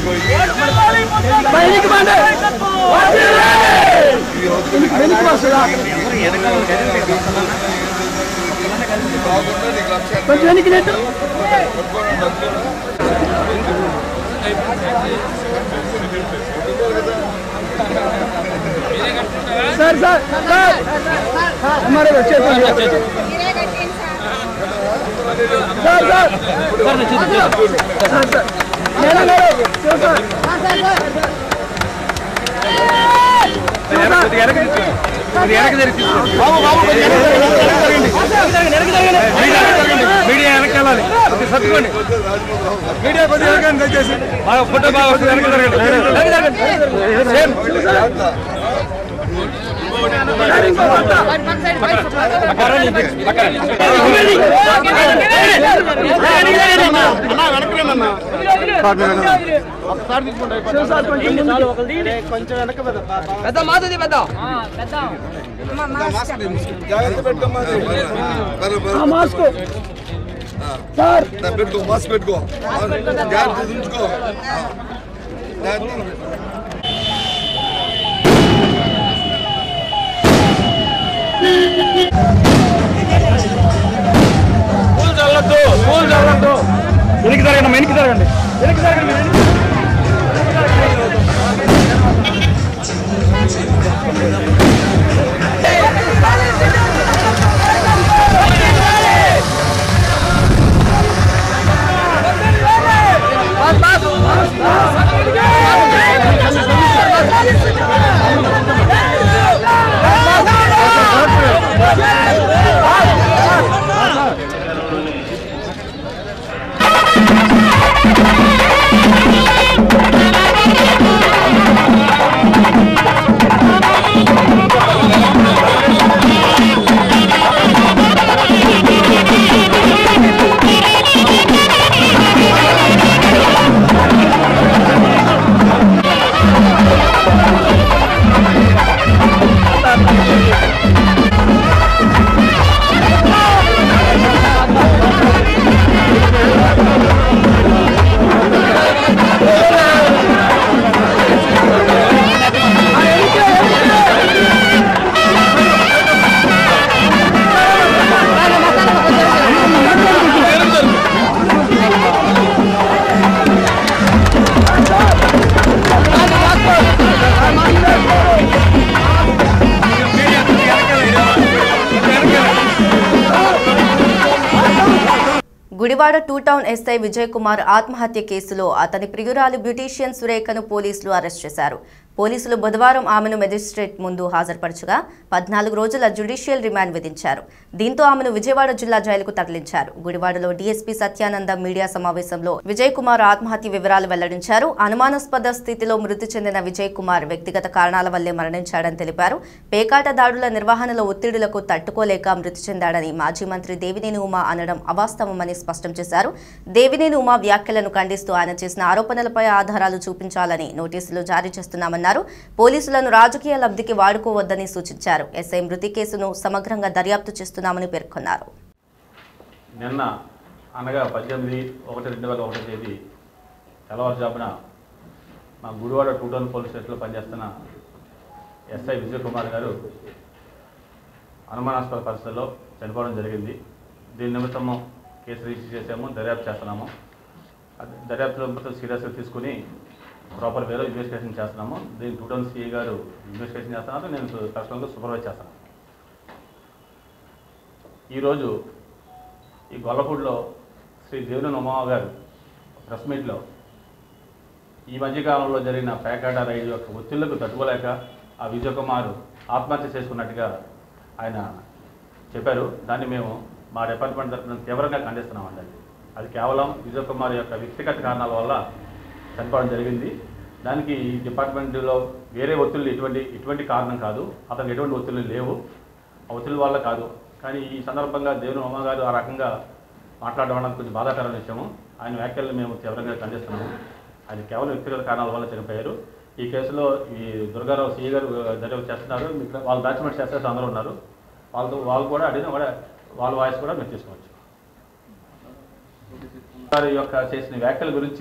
S9: సార్ సార్ సార్ हमारे बच्चे को sir sir sir sir madam గారు సార్ మీడియా వెనకాలి సత్తుకోండి మీడియా కొద్దిగా వెనకాలి దయచేసి బాగా ఫోటో బాగా వస్తుంది వెనక జరగండి సేమ్ పెద్ద మాది పెద్ద మాస్క్ సార్
S10: పెట్టుకో మాస్క్ పెట్టుకో జాగ్రత్త ఉంచుకో
S9: పూలు చల్లద్దు పూలు చల్లద్దు వెనక్కి జరగండి వెనక్కి జరగండి వెనక్కి జరగండి
S1: Gudivada two town SI Vijay Kumar ఆత్మహత్య కేసులో అతని ప్రియురాలు బ్యూటీషియన్ సురేఖను పోలీసులు అరెస్ట్ చేశారు పోలీసులు బుధవారం ఆమెను మెజిస్ట్రేట్ ముందు హాజరుపరచగా పద్నాలుగు రోజుల జ్యుడిషియల్ రిమాండ్ విధించారు దీంతో ఆమెను విజయవాడ జిల్లా జైలుకు తరలించారు గుడివాడలో డీఎస్పీ సత్యానంద మీడియా సమావేశంలో విజయ్ కుమార్ ఆత్మహత్య వివరాలు వెల్లడించారు అనుమానాస్పద స్థితిలో మృతి చెందిన విజయ్ కుమార్ వ్యక్తిగత కారణాల వల్లే మరణించాడని తెలిపారు పేకాట దాడుల నిర్వహణలో ఒత్తిడులకు తట్టుకోలేక మృతి చెందాడని మాజీ మంత్రి దేవినేని ఉమా అనడం అవాస్తవమని స్పష్టం చేశారు దేవినేని ఉమా వ్యాఖ్యలను ఖండిస్తూ ఆయన చేసిన ఆరోపణలపై ఆధారాలు చూపించాలని నోటీసులు జారీ చేస్తున్నామన్నారు పోలీసులను రాజకీయ లబ్ధికి వాడుకోవద్దని సూచించారు ఎస్ఐ మృతి కేసును సమగ్రంగా దర్యాప్తు చేస్తున్నామని పేర్కొన్నారు
S11: నిన్న అనగా పద్దెనిమిది ఒకటి రెండు వేల ఒకటి తేదీ తెల్లవారుజామున మా గుడివాడ టూ టౌన్ పోలీస్ స్టేషన్లో పనిచేస్తున్న ఎస్ఐ విజయ్ కుమార్ గారు అనుమానాస్పద పరిస్థితుల్లో చనిపోవడం జరిగింది దీని నిమిత్తము కేసు రిజిస్టర్ చేసాము దర్యాప్తు చేస్తున్నాము అది దర్యాప్తులో మొత్తం సీరియస్గా తీసుకుని ప్రాపర్ వేలో ఇన్వెస్టిగేషన్ చేస్తున్నాము దీని టూ టౌన్ సిఐ గారు ఇన్వెస్టిగేషన్ చేస్తున్నారు నేను పర్సనల్గా సూపర్వైజ్ చేస్తాను ఈరోజు ఈ గొల్లపూడిలో శ్రీ దేవుని ఉమావ గారు ప్రెస్ మీట్లో ఈ మధ్యకాలంలో జరిగిన పేకాట రైలు యొక్క ఒత్తిళ్లకు తట్టుకోలేక ఆ విజయ్ కుమార్ ఆత్మహత్య చేసుకున్నట్టుగా ఆయన చెప్పారు దాన్ని మేము మా డిపార్ట్మెంట్ తరఫున తీవ్రంగా ఖండిస్తున్నామండి అది అది కేవలం విజయ్ కుమార్ యొక్క వ్యక్తిగత కారణాల వల్ల చనిపోవడం జరిగింది దానికి ఈ డిపార్ట్మెంట్లో వేరే ఒత్తిళ్ళు ఎటువంటి ఎటువంటి కారణం కాదు అతనికి ఎటువంటి ఒత్తిళ్ళు లేవు ఆ ఒత్తిళ్ళ వల్ల కాదు కానీ ఈ సందర్భంగా దేవుని ఉమా గారు ఆ రకంగా మాట్లాడడం అనేది కొంచెం బాధాకరమైన విషయము ఆయన వ్యాఖ్యలను మేము తీవ్రంగా ఖండిస్తున్నాము ఆయన కేవలం వ్యక్తిగత కారణాల వల్ల చనిపోయారు ఈ కేసులో ఈ దుర్గారావు సీ గారు దర్యాప్తు చేస్తున్నారు ఇక్కడ వాళ్ళ డాక్యుమెంట్స్ చేస్తే అందరూ ఉన్నారు వాళ్ళతో వాళ్ళు కూడా అడిగిన కూడా వాళ్ళ వాయిస్ కూడా మేము తీసుకోవచ్చు వారి యొక్క చేసిన వ్యాఖ్యల గురించి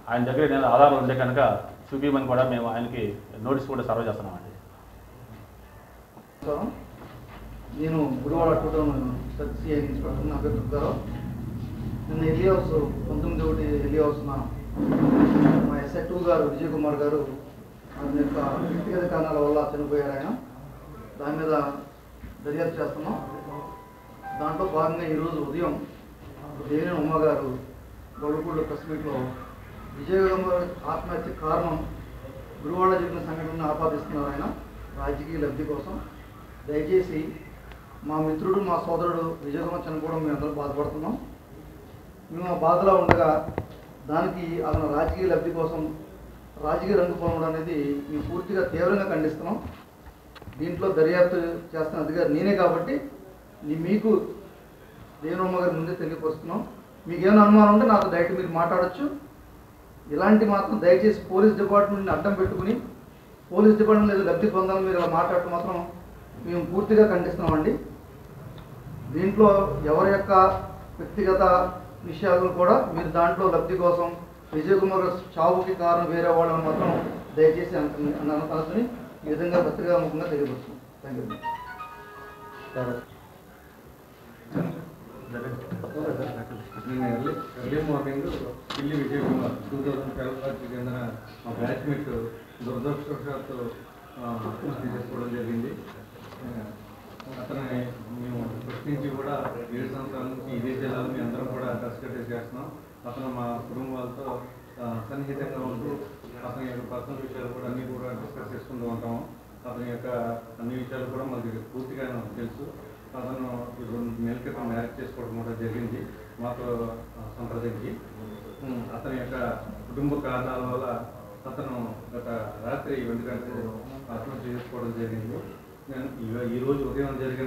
S11: ఆయన దగ్గర ఏదైనా ఆధారాలు ఉంటే కనుక చూపించమని కూడా మేము ఆయనకి నోటీస్ కూడా సర్వ్ చేస్తున్నామండి
S12: నమస్కారం నేను Gudivada two town sub CI inspector నా పేరు దుర్గారావు నిన్న ఎల్లి హౌస్ పంతొమ్మిది ఒకటి ఎల్లి హౌస్ నా మా ఎస్ఐ టూ గారు విజయ్ కుమార్ గారు ఆయన యొక్క వ్యక్తిగత కారణాల వల్ల చనిపోయారు ఆయన దాని మీద దర్యాప్తు చేస్తున్నాం దాంట్లో భాగంగా ఈరోజు ఉదయం దేవినేని ఉమ్మ గారు గొల్లపూడి ప్రెస్ మీట్లో విజయ్ కుమార్ ఆత్మహత్య కారణం గురువాడ జరిగిన సంఘటనను ఆపాదిస్తున్నారు ఆయన రాజకీయ లబ్ధి కోసం దయచేసి మా మిత్రుడు మా సోదరుడు విజయకుమార్ చనిపోవడం మేము అందరూ బాధపడుతున్నాం మేము ఆ బాధలో ఉండగా దానికి అతను రాజకీయ లబ్ధి కోసం రాజకీయ రంగు పొందడం అనేది మేము పూర్తిగా తీవ్రంగా ఖండిస్తున్నాం దీంట్లో దర్యాప్తు చేస్తున్న అధికారి నేనే కాబట్టి నీ- మీకు దేవనమ్మ గారి ముందే తెలియపరుస్తున్నాం మీకు ఏమైనా అనుమానం ఉంటే నాతో డైరెక్ట్ మీరు మాట్లాడొచ్చు ఇలాంటి మాత్రం దయచేసి పోలీస్ డిపార్ట్మెంట్ని అడ్డం పెట్టుకుని పోలీస్ డిపార్ట్మెంట్ ఏదో లబ్ధి పొందాలని మీరు ఇలా మాట్లాడటం మాత్రం మేము పూర్తిగా ఖండిస్తున్నామండి దీంట్లో ఎవరి యొక్క వ్యక్తిగత విషయాలను కూడా మీరు దాంట్లో లబ్ధి కోసం విజయ్ కుమార్ చావుకి కారణం వేరే వాళ్ళని మాత్రం దయచేసి అనుకుని అనుకుని ఈ విధంగా పత్రికా ముఖంగా తెలియపరుస్తున్నాం థ్యాంక్ యూ
S6: నిన్న early early morning Delhi Vijay Kumar two thousand twelve బ్యాచ్కి చెందిన మా బ్యాచ్మేట్ దురదృష్టవశాత్తు ఆత్మహత్య చేసుకోవడం జరిగింది ఆ, అతని మేము ఫస్ట్ నుంచి కూడా ఏడు సంవత్సరాల నుంచి ఇదే జిల్లాలో మేము అందరం కూడా కష్టపడి చేస్తున్నాం అతను మా కుటుంబాలతో ఆ, సన్నిహితంగా ఉంటూ అతని యొక్క పర్సనల్ విషయాలు కూడా అన్నీ కూడా డిస్కస్ చేసుకుంటూ ఉంటాము అతని యొక్క అన్ని విషయాలు కూడా మనకి పూర్తిగా తెలుసు అతను ఈ రెండు నెలల క్రితం మ్యారేజ్ చేసుకోవడం కూడా జరిగింది మాతో ఆ, సంప్రదించి ఉమ్, అతని యొక్క కుటుంబ కారణాల వల్ల అతను గత రాత్రి ఒంటి గంటకు ఆత్మహత్య చేసుకోవడం జరిగింది నేను ఈ- ఈ రోజు ఉదయం జరిగిన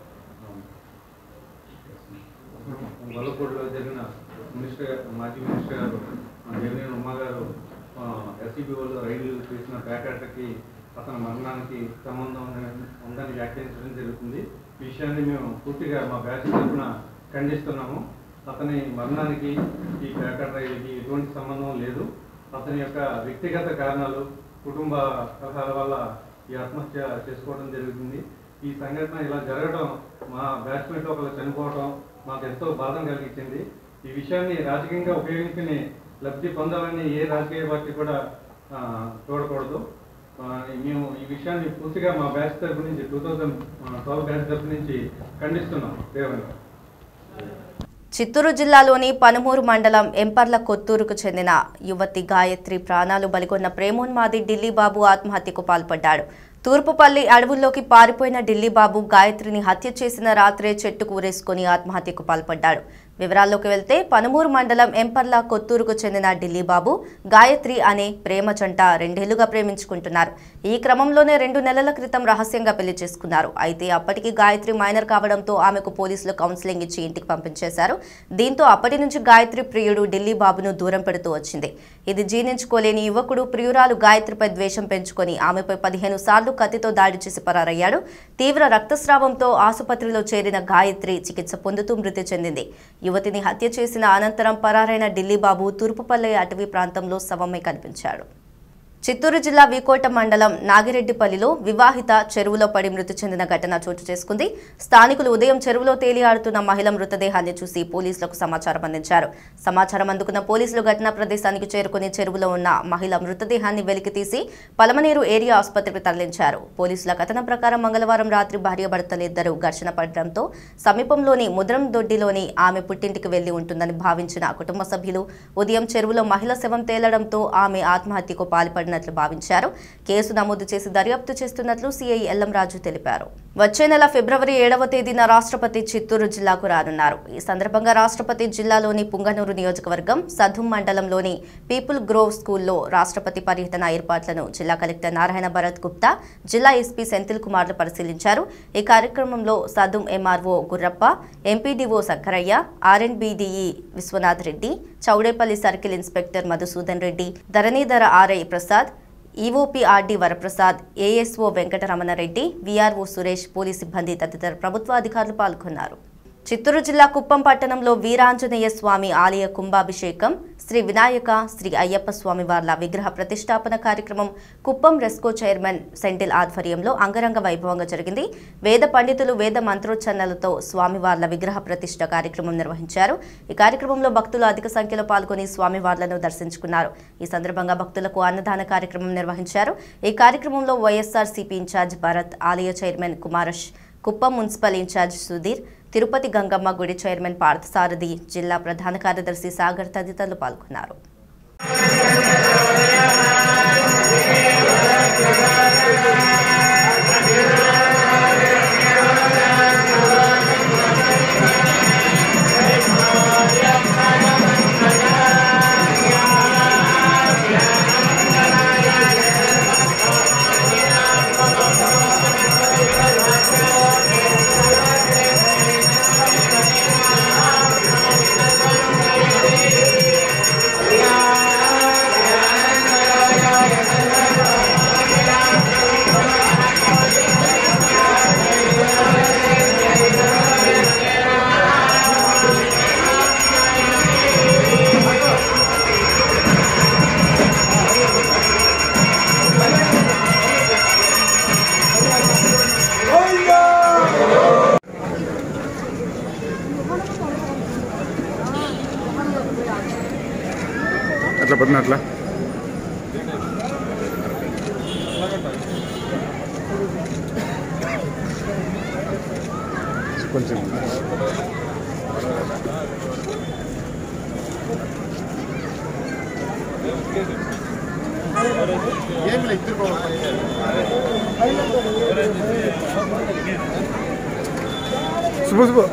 S6: గొల్లపూడిలో జరిగిన మినిస్టర్ గారు మాజీ మినిస్టర్ గారు దేవినేని ఉమ్మ గారు ఎస్సీబీ వాళ్ళు రైలు చేసిన ప్యాకెట్కి అతని మరణానికి సంబంధం ఉన్న- ఉందని వ్యాఖ్యానించడం జరుగుతుంది ఈ విషయాన్ని మేము పూర్తిగా మా బ్యాచ్ తరఫున ఖండిస్తున్నాము అతని మరణానికి ఈ ప్యాకెట్ రైలుకి ఎటువంటి సంబంధం లేదు అతని యొక్క వ్యక్తిగత కారణాలు కుటుంబ కలహాల వల్ల ఈ ఆత్మహత్య చేసుకోవడం జరుగుతుంది ఈ సంఘటన ఇలా జరగడం మా బ్యాచ్మేట్ ఒకరు చనిపోవడం మాకు ఎంతో బాధం కలిగించింది ఈ విషయాన్ని రాజకీయంగా ఉపయోగించుకుని లబ్ధి పొందాలని ఏ రాజకీయ పార్టీ కూడా ఆ, చూడకూడదు ఆ, మేము ఈ విషయాన్ని పూర్తిగా మా బ్యాచ్ తరపు నుంచి టూ థౌజండ్ ట్వెల్వ్ బ్యాచ్ తరపు నుంచి ఖండిస్తున్నాం దేవుని
S1: చిత్తూరు జిల్లాలోని పనుమూరు మండలం ఎంపర్ల కొత్తూరుకు చెందిన యువతి గాయత్రి ప్రాణాలు బలిగొన్న ప్రేమోన్మాది ఢిల్లీ బాబు ఆత్మహత్యకు పాల్పడ్డాడు తూర్పుపల్లి అడవుల్లోకి పారిపోయిన ఢిల్లీ బాబు గాయత్రిని హత్య చేసిన రాత్రే చెట్టుకు ఊరేసుకొని ఆత్మహత్యకు పాల్పడ్డాడు వివరాల్లోకి వెళ్తే పనుమూరు మండలం ఎంపర్ల కొత్తూరుకు చెందిన ఢిల్లీ బాబు గాయత్రి అనే ప్రేమ జంట రెండేళ్లుగా ప్రేమించుకుంటున్నారు ఈ క్రమంలోనే రెండు నెలల క్రితం రహస్యంగా పెళ్లి చేసుకున్నారు అయితే అప్పటికి గాయత్రి మైనర్ కావడంతో ఆమెకు పోలీసులు కౌన్సిలింగ్ ఇచ్చి ఇంటికి పంపించేశారు దీంతో అప్పటి నుంచి గాయత్రి ప్రియుడు ఢిల్లీ బాబును దూరం పెడుతూ వచ్చింది ఇది జీర్ణించుకోలేని యువకుడు ప్రియురాలు గాయత్రిపై ద్వేషం పెంచుకొని ఆమెపై పదిహేను సార్లు కత్తితో దాడి చేసి పరారయ్యాడు తీవ్ర రక్తస్రావంతో ఆసుపత్రిలో చేరిన గాయత్రి చికిత్స పొందుతూ మృతి చెందింది యువతిని హత్య చేసిన అనంతరం పరారైన ఢిల్లీ బాబు తూర్పుపల్లి అటవీ ప్రాంతంలో శవమై కనిపించాడు చిత్తూరు జిల్లా వీకోట మండలం నాగిరెడ్డిపల్లిలో వివాహిత చెరువులో పడి మృతి చెందిన ఘటన చోటు చేసుకుంది స్థానికులు ఉదయం చెరువులో తేలి ఆడుతున్న మహిళ మృతదేహాన్ని చూసి పోలీసులకు సమాచారం అందించారు సమాచారం అందుకున్న పోలీసులు ఘటనా ప్రదేశానికి చేరుకుని చెరువులో ఉన్న మహిళ మృతదేహాన్ని వెలికితీసి పలమనేరు ఏరియా ఆసుపత్రికి తరలించారు పోలీసుల కథనం ప్రకారం మంగళవారం రాత్రి భార్యాభర్తలిద్దరూ ఘర్షణ పడడంతో సమీపంలోని ముద్రం దొడ్డిలోని ఆమె పుట్టింటికి వెళ్లి ఉంటుందని భావించిన కుటుంబ సభ్యులు ఉదయం చెరువులో మహిళ శవం తేలడంతో ఆమె ఆత్మహత్యకు పాల్పడినట్లు భావించారు కేసు నమోదు చేసి దర్యాప్తు చేస్తున్నట్లు సీఐ ఎల్లంరాజు తెలిపారు వచ్చే నెల ఫిబ్రవరి ఏడవ తేదీన రాష్ట్రపతి చిత్తూరు జిల్లాకు రానున్నారు ఈ సందర్భంగా రాష్ట్రపతి జిల్లాలోని పుంగనూరు నియోజకవర్గం సధుం మండలంలోని పీపుల్ గ్రోవ్ స్కూల్లో రాష్ట్రపతి పర్యటన ఏర్పాట్లను జిల్లా కలెక్టర్ నారాయణ భరత్ గుప్తా జిల్లా ఎస్పీ సెంథిల్ కుమార్లు పరిశీలించారు ఈ కార్యక్రమంలో Sadum MRO Gurrappa MPDO Sakkarayya RNBDE Viswanath Reddy Chowdepalli circle inspector Madhusudan Reddy Dharanidhara RI Prasad EOP RD Varaprasad ASO Venkataramana Reddy VRO Suresh police సిబ్బంది తదితర ప్రభుత్వ అధికారులు పాల్గొన్నారు చిత్తూరు జిల్లా కుప్పం పట్టణంలో వీరాంజనేయ స్వామి ఆలయ కుంభాభిషేకం శ్రీ వినాయక శ్రీ అయ్యప్ప స్వామి వార్ల విగ్రహ ప్రతిష్టాపన కార్యక్రమం కుప్పం రెస్కో చైర్మన్ సెంటిల్ ఆధ్వర్యంలో అంగరంగ వైభవంగా జరిగింది వేద పండితులు వేద మంత్రోచ్చరణలతో స్వామివార్ల విగ్రహ ప్రతిష్ట కార్యక్రమం నిర్వహించారు ఈ కార్యక్రమంలో భక్తులు అధిక సంఖ్యలో పాల్గొని స్వామివార్లను దర్శించుకున్నారు ఈ సందర్భంగా భక్తులకు అన్నదాన కార్యక్రమం నిర్వహించారు ఈ కార్యక్రమంలో వైఎస్ఆర్ సిపి ఇన్ఛార్జ్ భరత్ ఆలయ chairman Kumaresh Kuppam municipal in charge Sudheer Tirupati Gangamma గుడి చైర్మన్ పార్థసారథి జిల్లా ప్రధాన కార్యదర్శి సాగర్ తదితరులు పాల్గొన్నారు
S5: అట్లా పడిన అట్లా కొంచెం ఏం లేదు ఇద్దరు శుభ శుభ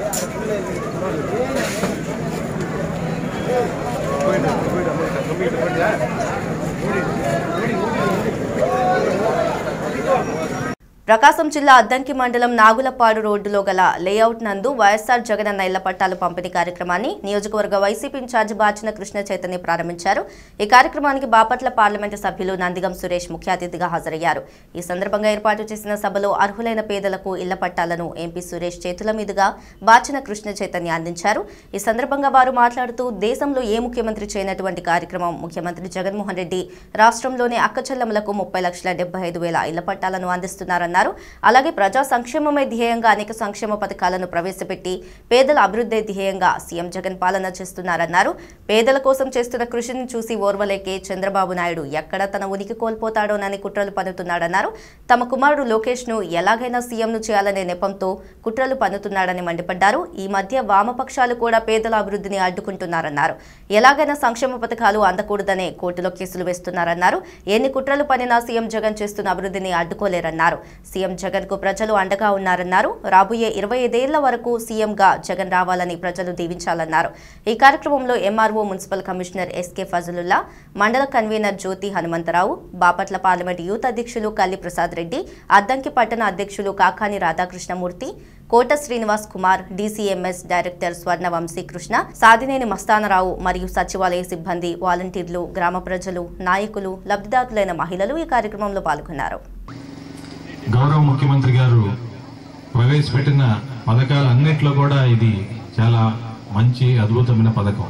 S1: ప్రకాశం జిల్లా అద్దంకి మండలం నాగులపాడు రోడ్డులో గల లేఅవుట్ నందు వైఎస్ఆర్ జగనన్న ఇళ్ల పట్టాలు పంపిణీ కార్యక్రమాన్ని నియోజకవర్గ వైసీపీ ఇన్ఛార్జ్ బాచిన కృష్ణ చైతన్య ప్రారంభించారు ఈ కార్యక్రమానికి బాపట్ల పార్లమెంటు సభ్యులు నందిగం సురేష్ ముఖ్య అతిథిగా హాజరయ్యారు ఈ సందర్భంగా ఏర్పాటు చేసిన సభలో అర్హులైన పేదలకు ఇళ్ల పట్టాలను ఎంపీ సురేష్ చేతుల మీదుగా బాచిన కృష్ణ చైతన్య అందించారు ఈ సందర్భంగా వారు మాట్లాడుతూ దేశంలో ఏ ముఖ్యమంత్రి చేయనటువంటి కార్యక్రమం ముఖ్యమంత్రి జగన్మోహన్ రెడ్డి రాష్ట్రంలోని అక్కచెల్లెమ్మలకు ముప్పై లక్షల డెబ్బై ఐదు వేల ఇళ్ల పట్టాలను అందిస్తున్నారన్నారు అలాగే ప్రజా సంక్షేమమే ధ్యేయంగా అనేక సంక్షేమ పథకాలను ప్రవేశపెట్టి పేదల అభివృద్ధి ధ్యేయంగా సీఎం జగన్ పాలన చేస్తున్నారన్నారు పేదల కోసం చేస్తున్న కృషిని చూసి ఓర్వలేకే చంద్రబాబు నాయుడు ఎక్కడ తన ఉనికి కోల్పోతాడోనని కుట్రలు పన్నుతున్నాడన్నారు తమ కుమారుడు లోకేష్ ను ఎలాగైనా సీఎంను చేయాలనే నెపంతో కుట్రలు పన్నుతున్నాడని మండిపడ్డారు ఈ మధ్య వామపక్షాలు కూడా పేదల అభివృద్ధిని అడ్డుకుంటున్నారన్నారు ఎలాగైనా సంక్షేమ పథకాలు అందకూడదనే కోర్టులో కేసులు వేస్తున్నారన్నారు ఎన్ని కుట్రలు పనినా సీఎం జగన్ చేస్తున్న అభివృద్ధిని అడ్డుకోలేరన్నారు సీఎం జగన్ కు ప్రజలు అండగా ఉన్నారన్నారు రాబోయే ఇరవై ఐదేళ్ల వరకు సీఎంగా జగన్ రావాలని ప్రజలు దీవించాలన్నారు ఈ కార్యక్రమంలో MRO municipal commissioner SK Fazalullah మండల convener Jyothi Hanumantha Rao Bapatla parliament youth అధ్యక్షులు కల్లి ప్రసాద్ రెడ్డి అద్దంకి పట్టణ అధ్యక్షులు కాకాని రాధాకృష్ణమూర్తి కోట శ్రీనివాస్ కుమార్ డీసీఎంఎస్ డైరెక్టర్ స్వర్ణ వంశీకృష్ణ సాదినేని మస్తానరావు మరియు సచివాలయ సిబ్బంది వాలంటీర్లు గ్రామ ప్రజలు నాయకులు లబ్ధిదారులైన మహిళలు ఈ కార్యక్రమంలో పాల్గొన్నారు
S13: గౌరవ ముఖ్యమంత్రి గారు ప్రవేశపెట్టిన పథకాలన్నిట్లో కూడా ఇది చాలా మంచి అద్భుతమైన పథకం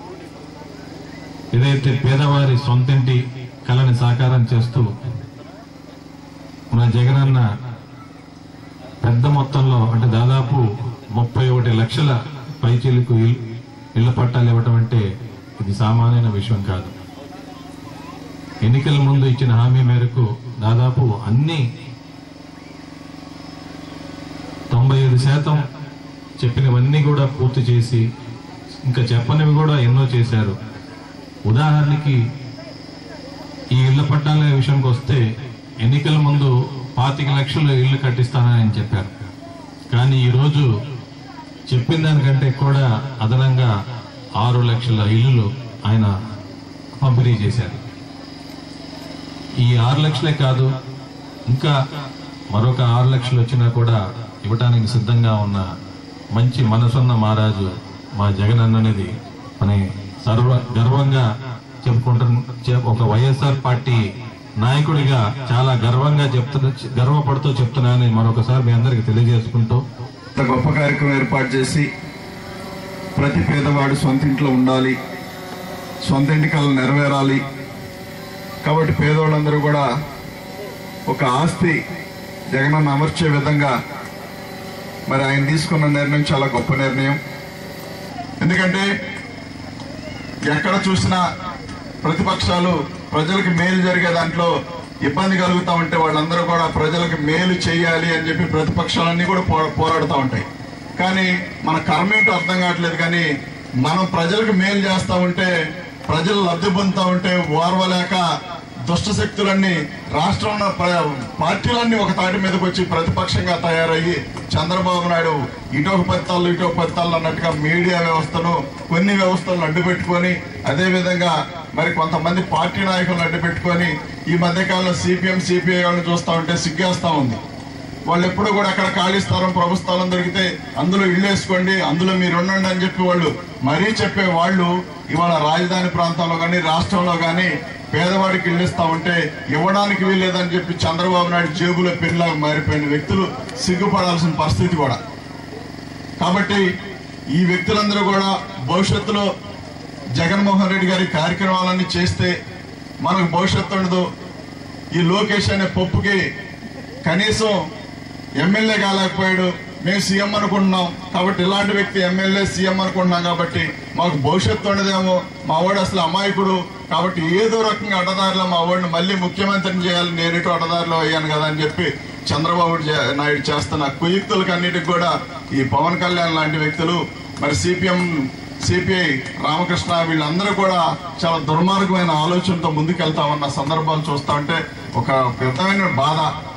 S13: ఏదైతే పేదవారి సొంతింటి కళని సాకారం చేస్తూ మన జగనన్న పెద్ద మొత్తంలో అంటే దాదాపు ముప్పై ఒకటి లక్షల పైచీలకు ఇల్- ఇళ్ల పట్టాలు ఇవ్వటం అంటే ఇది సామాన్యమైన విషయం కాదు ఎన్నికల ముందు ఇచ్చిన హామీ మేరకు దాదాపు అన్ని తొంభై ఐదు శాతం చెప్పినవన్నీ కూడా పూర్తి చేసి ఇంకా చెప్పనివి కూడా ఎన్నో చేశారు ఉదాహరణకి ఈ ఇళ్ల పట్టాల విషయానికి వస్తే ఎన్నికల ముందు పాతిక లక్షలు ఇల్లు కట్టిస్తానని ఆయన చెప్పారు కానీ ఈరోజు చెప్పిన దానికంటే కూడా అదనంగా ఆరు లక్షల ఇల్లులు ఆయన పంపిణీ చేశారు ఈ ఆరు లక్షలే కాదు ఇంకా మరొక ఆరు లక్షలు వచ్చినా కూడా ఇవ్వటానికి సిద్ధంగా ఉన్న మంచి మనసున్న మహారాజు మా జగన్ అన్నది మన సర్వ గర్వంగా చెప్పుకుంటున్న చె- ఒక వైఎస్ఆర్ పార్టీ నాయకుడిగా చాలా గర్వంగా చెప్తున్న గర్వపడుతూ చెప్తున్నానని మరొకసారి మీ అందరికి తెలియజేసుకుంటూ
S14: ఇంత గొప్ప కార్యక్రమం ఏర్పాటు చేసి ప్రతి పేదవాడు సొంత ఇంట్లో ఉండాలి సొంత ఇంటికలు నెరవేరాలి కాబట్టి పేదవాళ్ళందరూ కూడా ఒక ఆస్తి జగనన్న అమర్చే విధంగా మరి ఆయన తీసుకున్న నిర్ణయం చాలా గొప్ప నిర్ణయం ఎందుకంటే ఎక్కడ చూసినా ప్రతిపక్షాలు ప్రజలకు మేలు జరిగే దాంట్లో ఇబ్బంది కలుగుతూ ఉంటే వాళ్ళందరూ కూడా ప్రజలకు మేలు చేయాలి అని చెప్పి ప్రతిపక్షాలన్నీ కూడా పో- పోరాడుతూ ఉంటాయి కానీ మన కర్మ ఏంటో అర్థం కావట్లేదు కానీ మనం ప్రజలకు మేలు చేస్తూ ఉంటే ప్రజలు లబ్ధి పొందుతూ ఉంటే ఓర్వలేక దుష్ట శక్తులన్నీ రాష్ట్రంలో ప్ర- పార్టీలన్నీ ఒక తాటి మీదకి వచ్చి ప్రతిపక్షంగా తయారయ్యి చంద్రబాబు నాయుడు ఇటొక పత్తాలు ఇటొక పత్తాలు అన్నట్టుగా మీడియా వ్యవస్థను కొన్ని వ్యవస్థలను అడ్డుపెట్టుకొని అదేవిధంగా మరి కొంతమంది పార్టీ నాయకులను అడ్డుపెట్టుకొని ఈ మధ్యకాలంలో సిపిఎం సిపిఐ వాళ్ళని చూస్తూ ఉంటే సిగ్గేస్తూ ఉంది వాళ్ళు ఎప్పుడు కూడా అక్కడ ఖాళీ స్థలం ప్రభు స్థలం దొరికితే అందులో ఇల్లు వేసుకోండి అందులో మీరు ఉండండి అని చెప్పి వాళ్ళు మరీ చెప్పే వాళ్ళు ఇవాళ రాజధాని ప్రాంతంలో కానీ రాష్ట్రంలో కానీ పేదవాడికి ఇల్లు ఇస్తా ఉంటే ఇవ్వడానికి వీల్లేదని చెప్పి చంద్రబాబు నాయుడు జేబులో పెళ్ళలాగా మారిపోయిన వ్యక్తులు సిగ్గుపడాల్సిన పరిస్థితి కూడా కాబట్టి ఈ వ్యక్తులందరూ కూడా భవిష్యత్తులో జగన్మోహన్ రెడ్డి గారి కార్యక్రమాలన్నీ చేస్తే మనకు భవిష్యత్తు ఉండదు ఈ లోకేష్ అనే పప్పుకి కనీసం ఎమ్మెల్యే కాలేకపోయాడు మేము సీఎం అనుకుంటున్నాం కాబట్టి ఇలాంటి వ్యక్తి ఎమ్మెల్యే సీఎం అనుకుంటున్నాం కాబట్టి మాకు భవిష్యత్తు ఉండదేమో మా వాడు అసలు అమాయకుడు కాబట్టి ఏదో రకంగా అడ్డదారిలో మా వాడిని మళ్ళీ ముఖ్యమంత్రిని చేయాలి నేను ఇటు అడ్డదారిలో అయ్యాను కదా అని చెప్పి చంద్రబాబు చే- నాయుడు చేస్తున్న కుయుక్తులకు అన్నిటికి కూడా ఈ పవన్ కళ్యాణ్ లాంటి వ్యక్తులు మరి సిపిఎం సిపిఐ రామకృష్ణ వీళ్ళందరూ కూడా చాలా దుర్మార్గమైన ఆలోచనతో ముందుకెళ్తా ఉన్న సందర్భాలు చూస్తా ఉంటే ఒక పెద్దమైన బాధ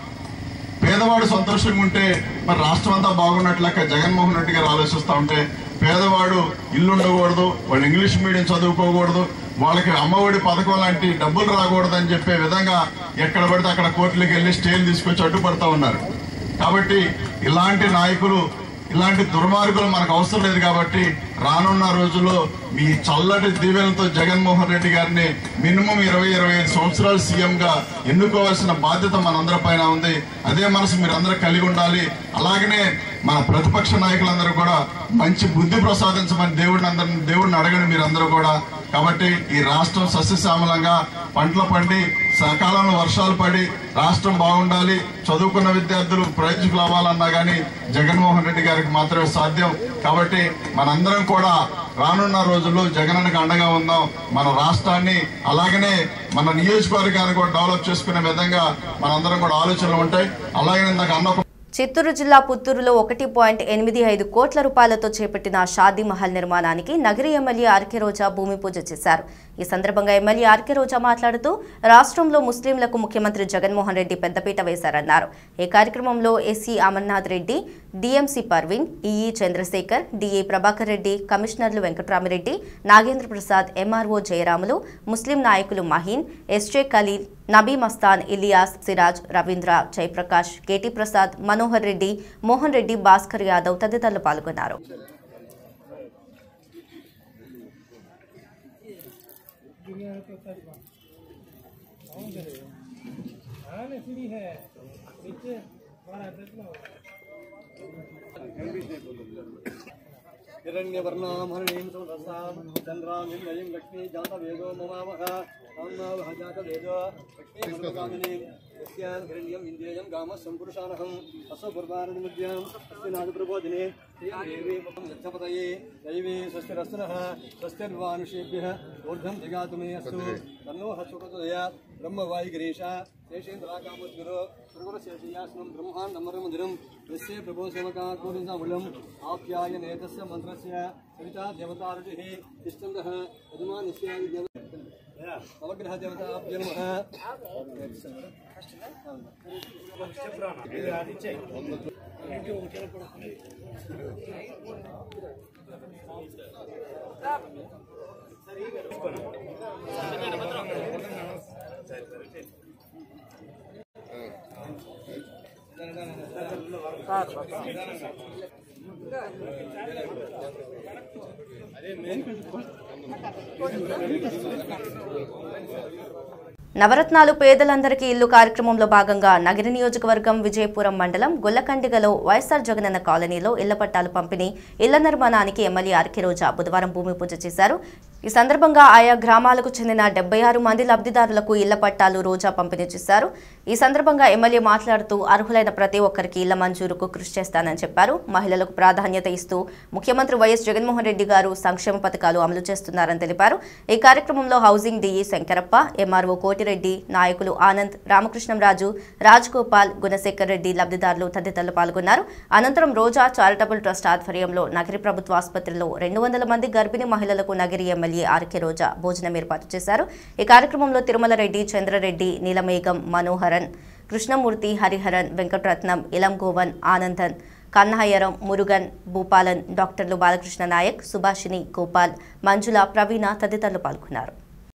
S14: పేదవాడు సంతోషంగా ఉంటే మరి రాష్ట్రం అంతా బాగున్నట్లక జగన్మోహన్ రెడ్డి గారు ఆలోచిస్తూ ఉంటే పేదవాడు ఇల్లు ఉండకూడదు వాళ్ళు ఇంగ్లీష్ మీడియం చదువుకోకూడదు వాళ్ళకి అమ్మఒడి పథకం లాంటి డబ్బులు రాకూడదు అని చెప్పే విధంగా ఎక్కడ పడితే అక్కడ కోర్టులకు వెళ్ళి స్టేలు తీసుకొచ్చి అడ్డుపడతా ఉన్నారు కాబట్టి ఇలాంటి నాయకులు ఇలాంటి దుర్మార్గులు మనకు అవసరం లేదు కాబట్టి రానున్న రోజుల్లో మీ చల్లటి దీవెనలతో జగన్మోహన్ రెడ్డి గారిని మినిమం ఇరవై ఇరవై ఐదు సంవత్సరాలు సీఎం గా ఎన్నుకోవాల్సిన బాధ్యత మనందరి పైన ఉంది అదే మనసు మీరందరూ కలిగి ఉండాలి అలాగనే మన ప్రతిపక్ష నాయకులందరూ కూడా మంచి బుద్ధి ప్రసాదించమని దేవుడిని అందరిని దేవుడిని అడగండి మీరందరూ కూడా కాబట్టి ఈ రాష్ట్రం సస్యశ్యామలంగా పంటలు పండి సకాలంలో వర్షాలు పడి రాష్ట్రం బాగుండాలి చదువుకున్న విద్యార్థులు ప్రయోజకులు అవ్వాలన్నా కానీ జగన్మోహన్ రెడ్డి గారికి మాత్రమే సాధ్యం కాబట్టి మనందరం కూడా రానున్న రోజుల్లో జగనన్నకు అండగా ఉందాం మన రాష్ట్రాన్ని అలాగనే మన నియోజకవర్గాన్ని కూడా డెవలప్ చేసుకునే విధంగా మనందరం కూడా ఆలోచనలు ఉంటాయి అలాగే నాకు అన్న ఒక
S1: చిత్తూరు జిల్లా పుత్తూరులో ఒకటి పాయింట్ ఎనిమిది ఐదు కోట్ల రూపాయలతో చేపట్టిన షాదీ మహల్ నిర్మాణానికి నగరి ఎమ్మెల్యే ఆర్కే రోజా భూమి పూజ చేశారు ఈ సందర్భంగా ఎమ్మెల్యే ఆర్కే రోజా మాట్లాడుతూ రాష్ట్రంలో ముస్లింలకు ముఖ్యమంత్రి జగన్మోహన్ రెడ్డి పెద్దపీట వేశారన్నారు ఈ కార్యక్రమంలో SC Amarnath Reddy DMC Parveen EE Chandrasekhar DA Prabhakar Reddy కమిషనర్లు వెంకట్రామిరెడ్డి నాగేంద్ర ప్రసాద్ ఎంఆర్ఓ జయరాములు ముస్లిం నాయకులు మహీన్ ఎస్జే ఖలీల్ నబీ మస్తాన్ ఇలియాస్ సిరాజ్ రవీంద్ర జయప్రకాష్ కేటీ ప్రసాద్ మనోహర్ రెడ్డి మోహన్ రెడ్డి భాస్కర్ యాదవ్ తదితరులు పాల్గొన్నారు
S15: हिरण्यवर्णामहरणीं सुरसां चन्द्रामिं नयीं लक्ष्मी जातवेदो ममावः काम्नावः जातवेदो लक्ष्मीमर्मकामिनीं यस्यान् हिरण्यम् इन्द्रियं गामः सम्पुरुषानहम् असुपर्वारनिमुद्यां अस्ति नादप्रबोधिने देवी मम यच्छपतये दैवे स्वस्तिरस्तुनः स्वस्तिर्वानुषेभ्यः ऊर्ध्वं जगातु मे अस्तु तन्नो हसुकतया ब्रह्मवायुगिरीशा शेषेन्द्राकामोद्गुरो त्रिगुरशेषयासनं ब्रह्माण्डमरमन्दिरं यस्य प्रभो सेवकात्मूलम् आप्यायनेतस्य मन्त्रस्य सविता देवतारुचिः तिष्ठन्तः यजमानस्य नवग्रह देवताभ्यो
S1: నవరత్నాలు పేదలందరికీ ఇల్లు కార్యక్రమంలో భాగంగా నగరి నియోజకవర్గం విజయపురం మండలం గొల్లకండిగలో వైఎస్ఆర్ జగనన్న కాలనీలో ఇళ్ల పట్టాలు పంపిణీ ఇళ్ల నిర్మాణానికి ఎమ్మెల్యే ఆర్కే రోజా బుధవారం భూమి పూజ చేశారు ఈ సందర్భంగా ఆయా గ్రామాలకు చెందిన డెబ్బై ఆరు మంది లబ్ధిదారులకు ఇళ్ల పట్టాలు రోజా పంపిణీ చేశారు ఈ సందర్భంగా ఎమ్మెల్యే మాట్లాడుతూ అర్హులైన ప్రతి ఒక్కరికి ఇళ్ల మంజూరుకు కృషి చేస్తానని చెప్పారు మహిళలకు ప్రాధాన్యత ఇస్తూ ముఖ్యమంత్రి వైఎస్ జగన్మోహన్ రెడ్డి గారు సంక్షేమ పథకాలు అమలు చేస్తున్నారని తెలిపారు ఈ కార్యక్రమంలో housing DE Shankarappa MRO Koti Reddy నాయకులు ఆనంద్ రామకృష్ణంరాజు రాజ్ గోపాల్ గుణశేఖర్ రెడ్డి లబ్ధిదారులు తదితరులు పాల్గొన్నారు అనంతరం రోజా చారిటబుల్ ట్రస్ట్ ఆధ్వర్యంలో నగరి ప్రభుత్వ ఆసుపత్రిలో రెండు వందల మంది గర్భిణీ మహిళలకు నగరి ఎమ్మెల్యే ఆర్కే రోజా భోజనం ఏర్పాటు చేశారు ఈ కార్యక్రమంలో తిరుమల రెడ్డి చంద్రరెడ్డి నీలమేఘం మనోహరన్ కృష్ణమూర్తి హరిహరన్ వెంకటరత్నం ఇలం గోవన్ ఆనందన్ కన్నహయ్యరం మురుగన్ భూపాలన్ డాక్టర్లు బాలకృష్ణ నాయక్ సుభాషిణి గోపాల్ మంజుల ప్రవీణ తదితరులు పాల్గొన్నారు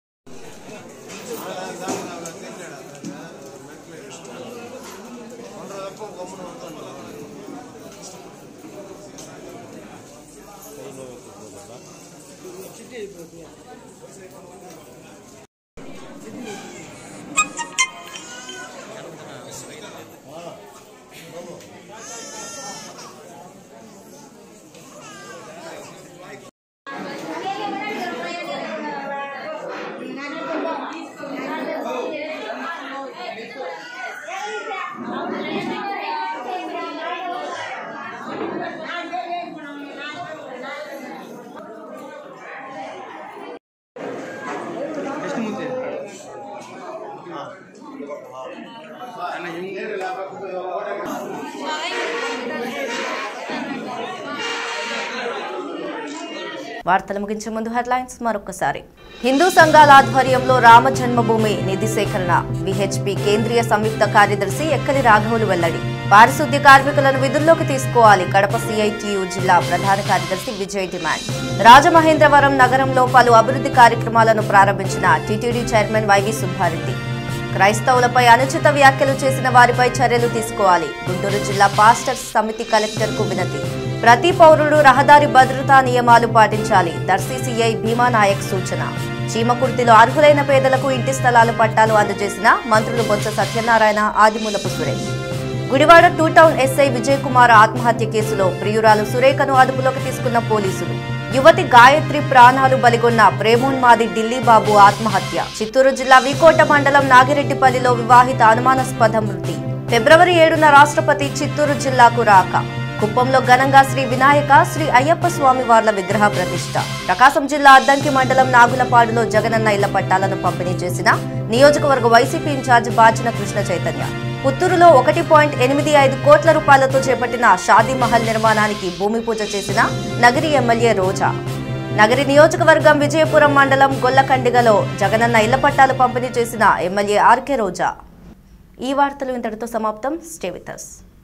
S1: వార్తలు ముగించే ముందు హెడ్లైన్స్ మరొకసారి హిందూ సంఘాల ఆధ్వర్యంలో రామ జన్మభూమి నిధి సేకరణ విహెచ్పి కేంద్రీయ సంయుక్త కార్యదర్శి ఎక్కలి రాఘవులు వెల్లడి పారిశుద్ధ్య కార్మికులను విధుల్లోకి తీసుకోవాలి కడప సిఐటియు జిల్లా ప్రధాన కార్యదర్శి విజయ్ డిమాండ్ రాజమహేంద్రవరం నగరంలో పలు అభివృద్ధి కార్యక్రమాలను ప్రారంభించిన టీటీడీ చైర్మన్ వైవి సుబ్బారెడ్డి క్రైస్తవులపై అనుచిత వ్యాఖ్యలు చేసిన వారిపై చర్యలు తీసుకోవాలి గుంటూరు జిల్లా పాస్టర్స్ సమితి కలెక్టర్కు వినతి ప్రతి పౌరుడు రహదారి భద్రతా నియమాలు పాటించాలి దర్శి సిఐ భీమా నాయక్ సూచన చీమకుర్తిలో అర్హులైన పేదలకు ఇంటి స్థలాలు పట్టాలు అందజేసిన మంత్రులు Botsa Satyanarayana Adimulapu Suresh Gudivada two town SI Vijay Kumar ఆత్మహత్య కేసులో ప్రియురాలు సురేఖను అదుపులోకి తీసుకున్న పోలీసులు యువతి గాయత్రి ప్రాణాలు బలిగొన్న ప్రేమోన్మాది ఢిల్లీ బాబు ఆత్మహత్య చిత్తూరు జిల్లా వికోట మండలం నాగిరెడ్డిపల్లిలో వివాహిత అనుమానాస్పద మృతి ఫిబ్రవరి ఏడున రాష్ట్రపతి చిత్తూరు జిల్లాకు రాక కుప్పంలో ఘనంగా శ్రీ వినాయక శ్రీ అయ్యప్ప స్వామి వార్ల విగ్రహ ప్రతిష్ట ప్రకాశం జిల్లా అద్దంకి మండలం నాగులపాడులో జగనన్న ఇళ్ల పట్టాలను పంపిణీ చేసిన నియోజకవర్గ వైసీపీ ఇన్ఛార్జ్ బాచిన కృష్ణ చైతన్య పుత్తూరులో ఒకటి పాయింట్ ఎనిమిది ఐదు కోట్ల రూపాయలతో చేపట్టిన షాదీ మహల్ నిర్మాణానికి భూమి పూజ చేసిన నగరి ఎమ్మెల్యే రోజా నగరి నియోజకవర్గం విజయపురం మండలం గొల్లకండిగలో జగనన్న ఇళ్ల పట్టాలు పంపిణీ చేసిన ఎమ్మెల్యే ఆర్కే రోజా ఈ వార్తలు ఇంతటితో సమాప్తం స్టే విత్ us.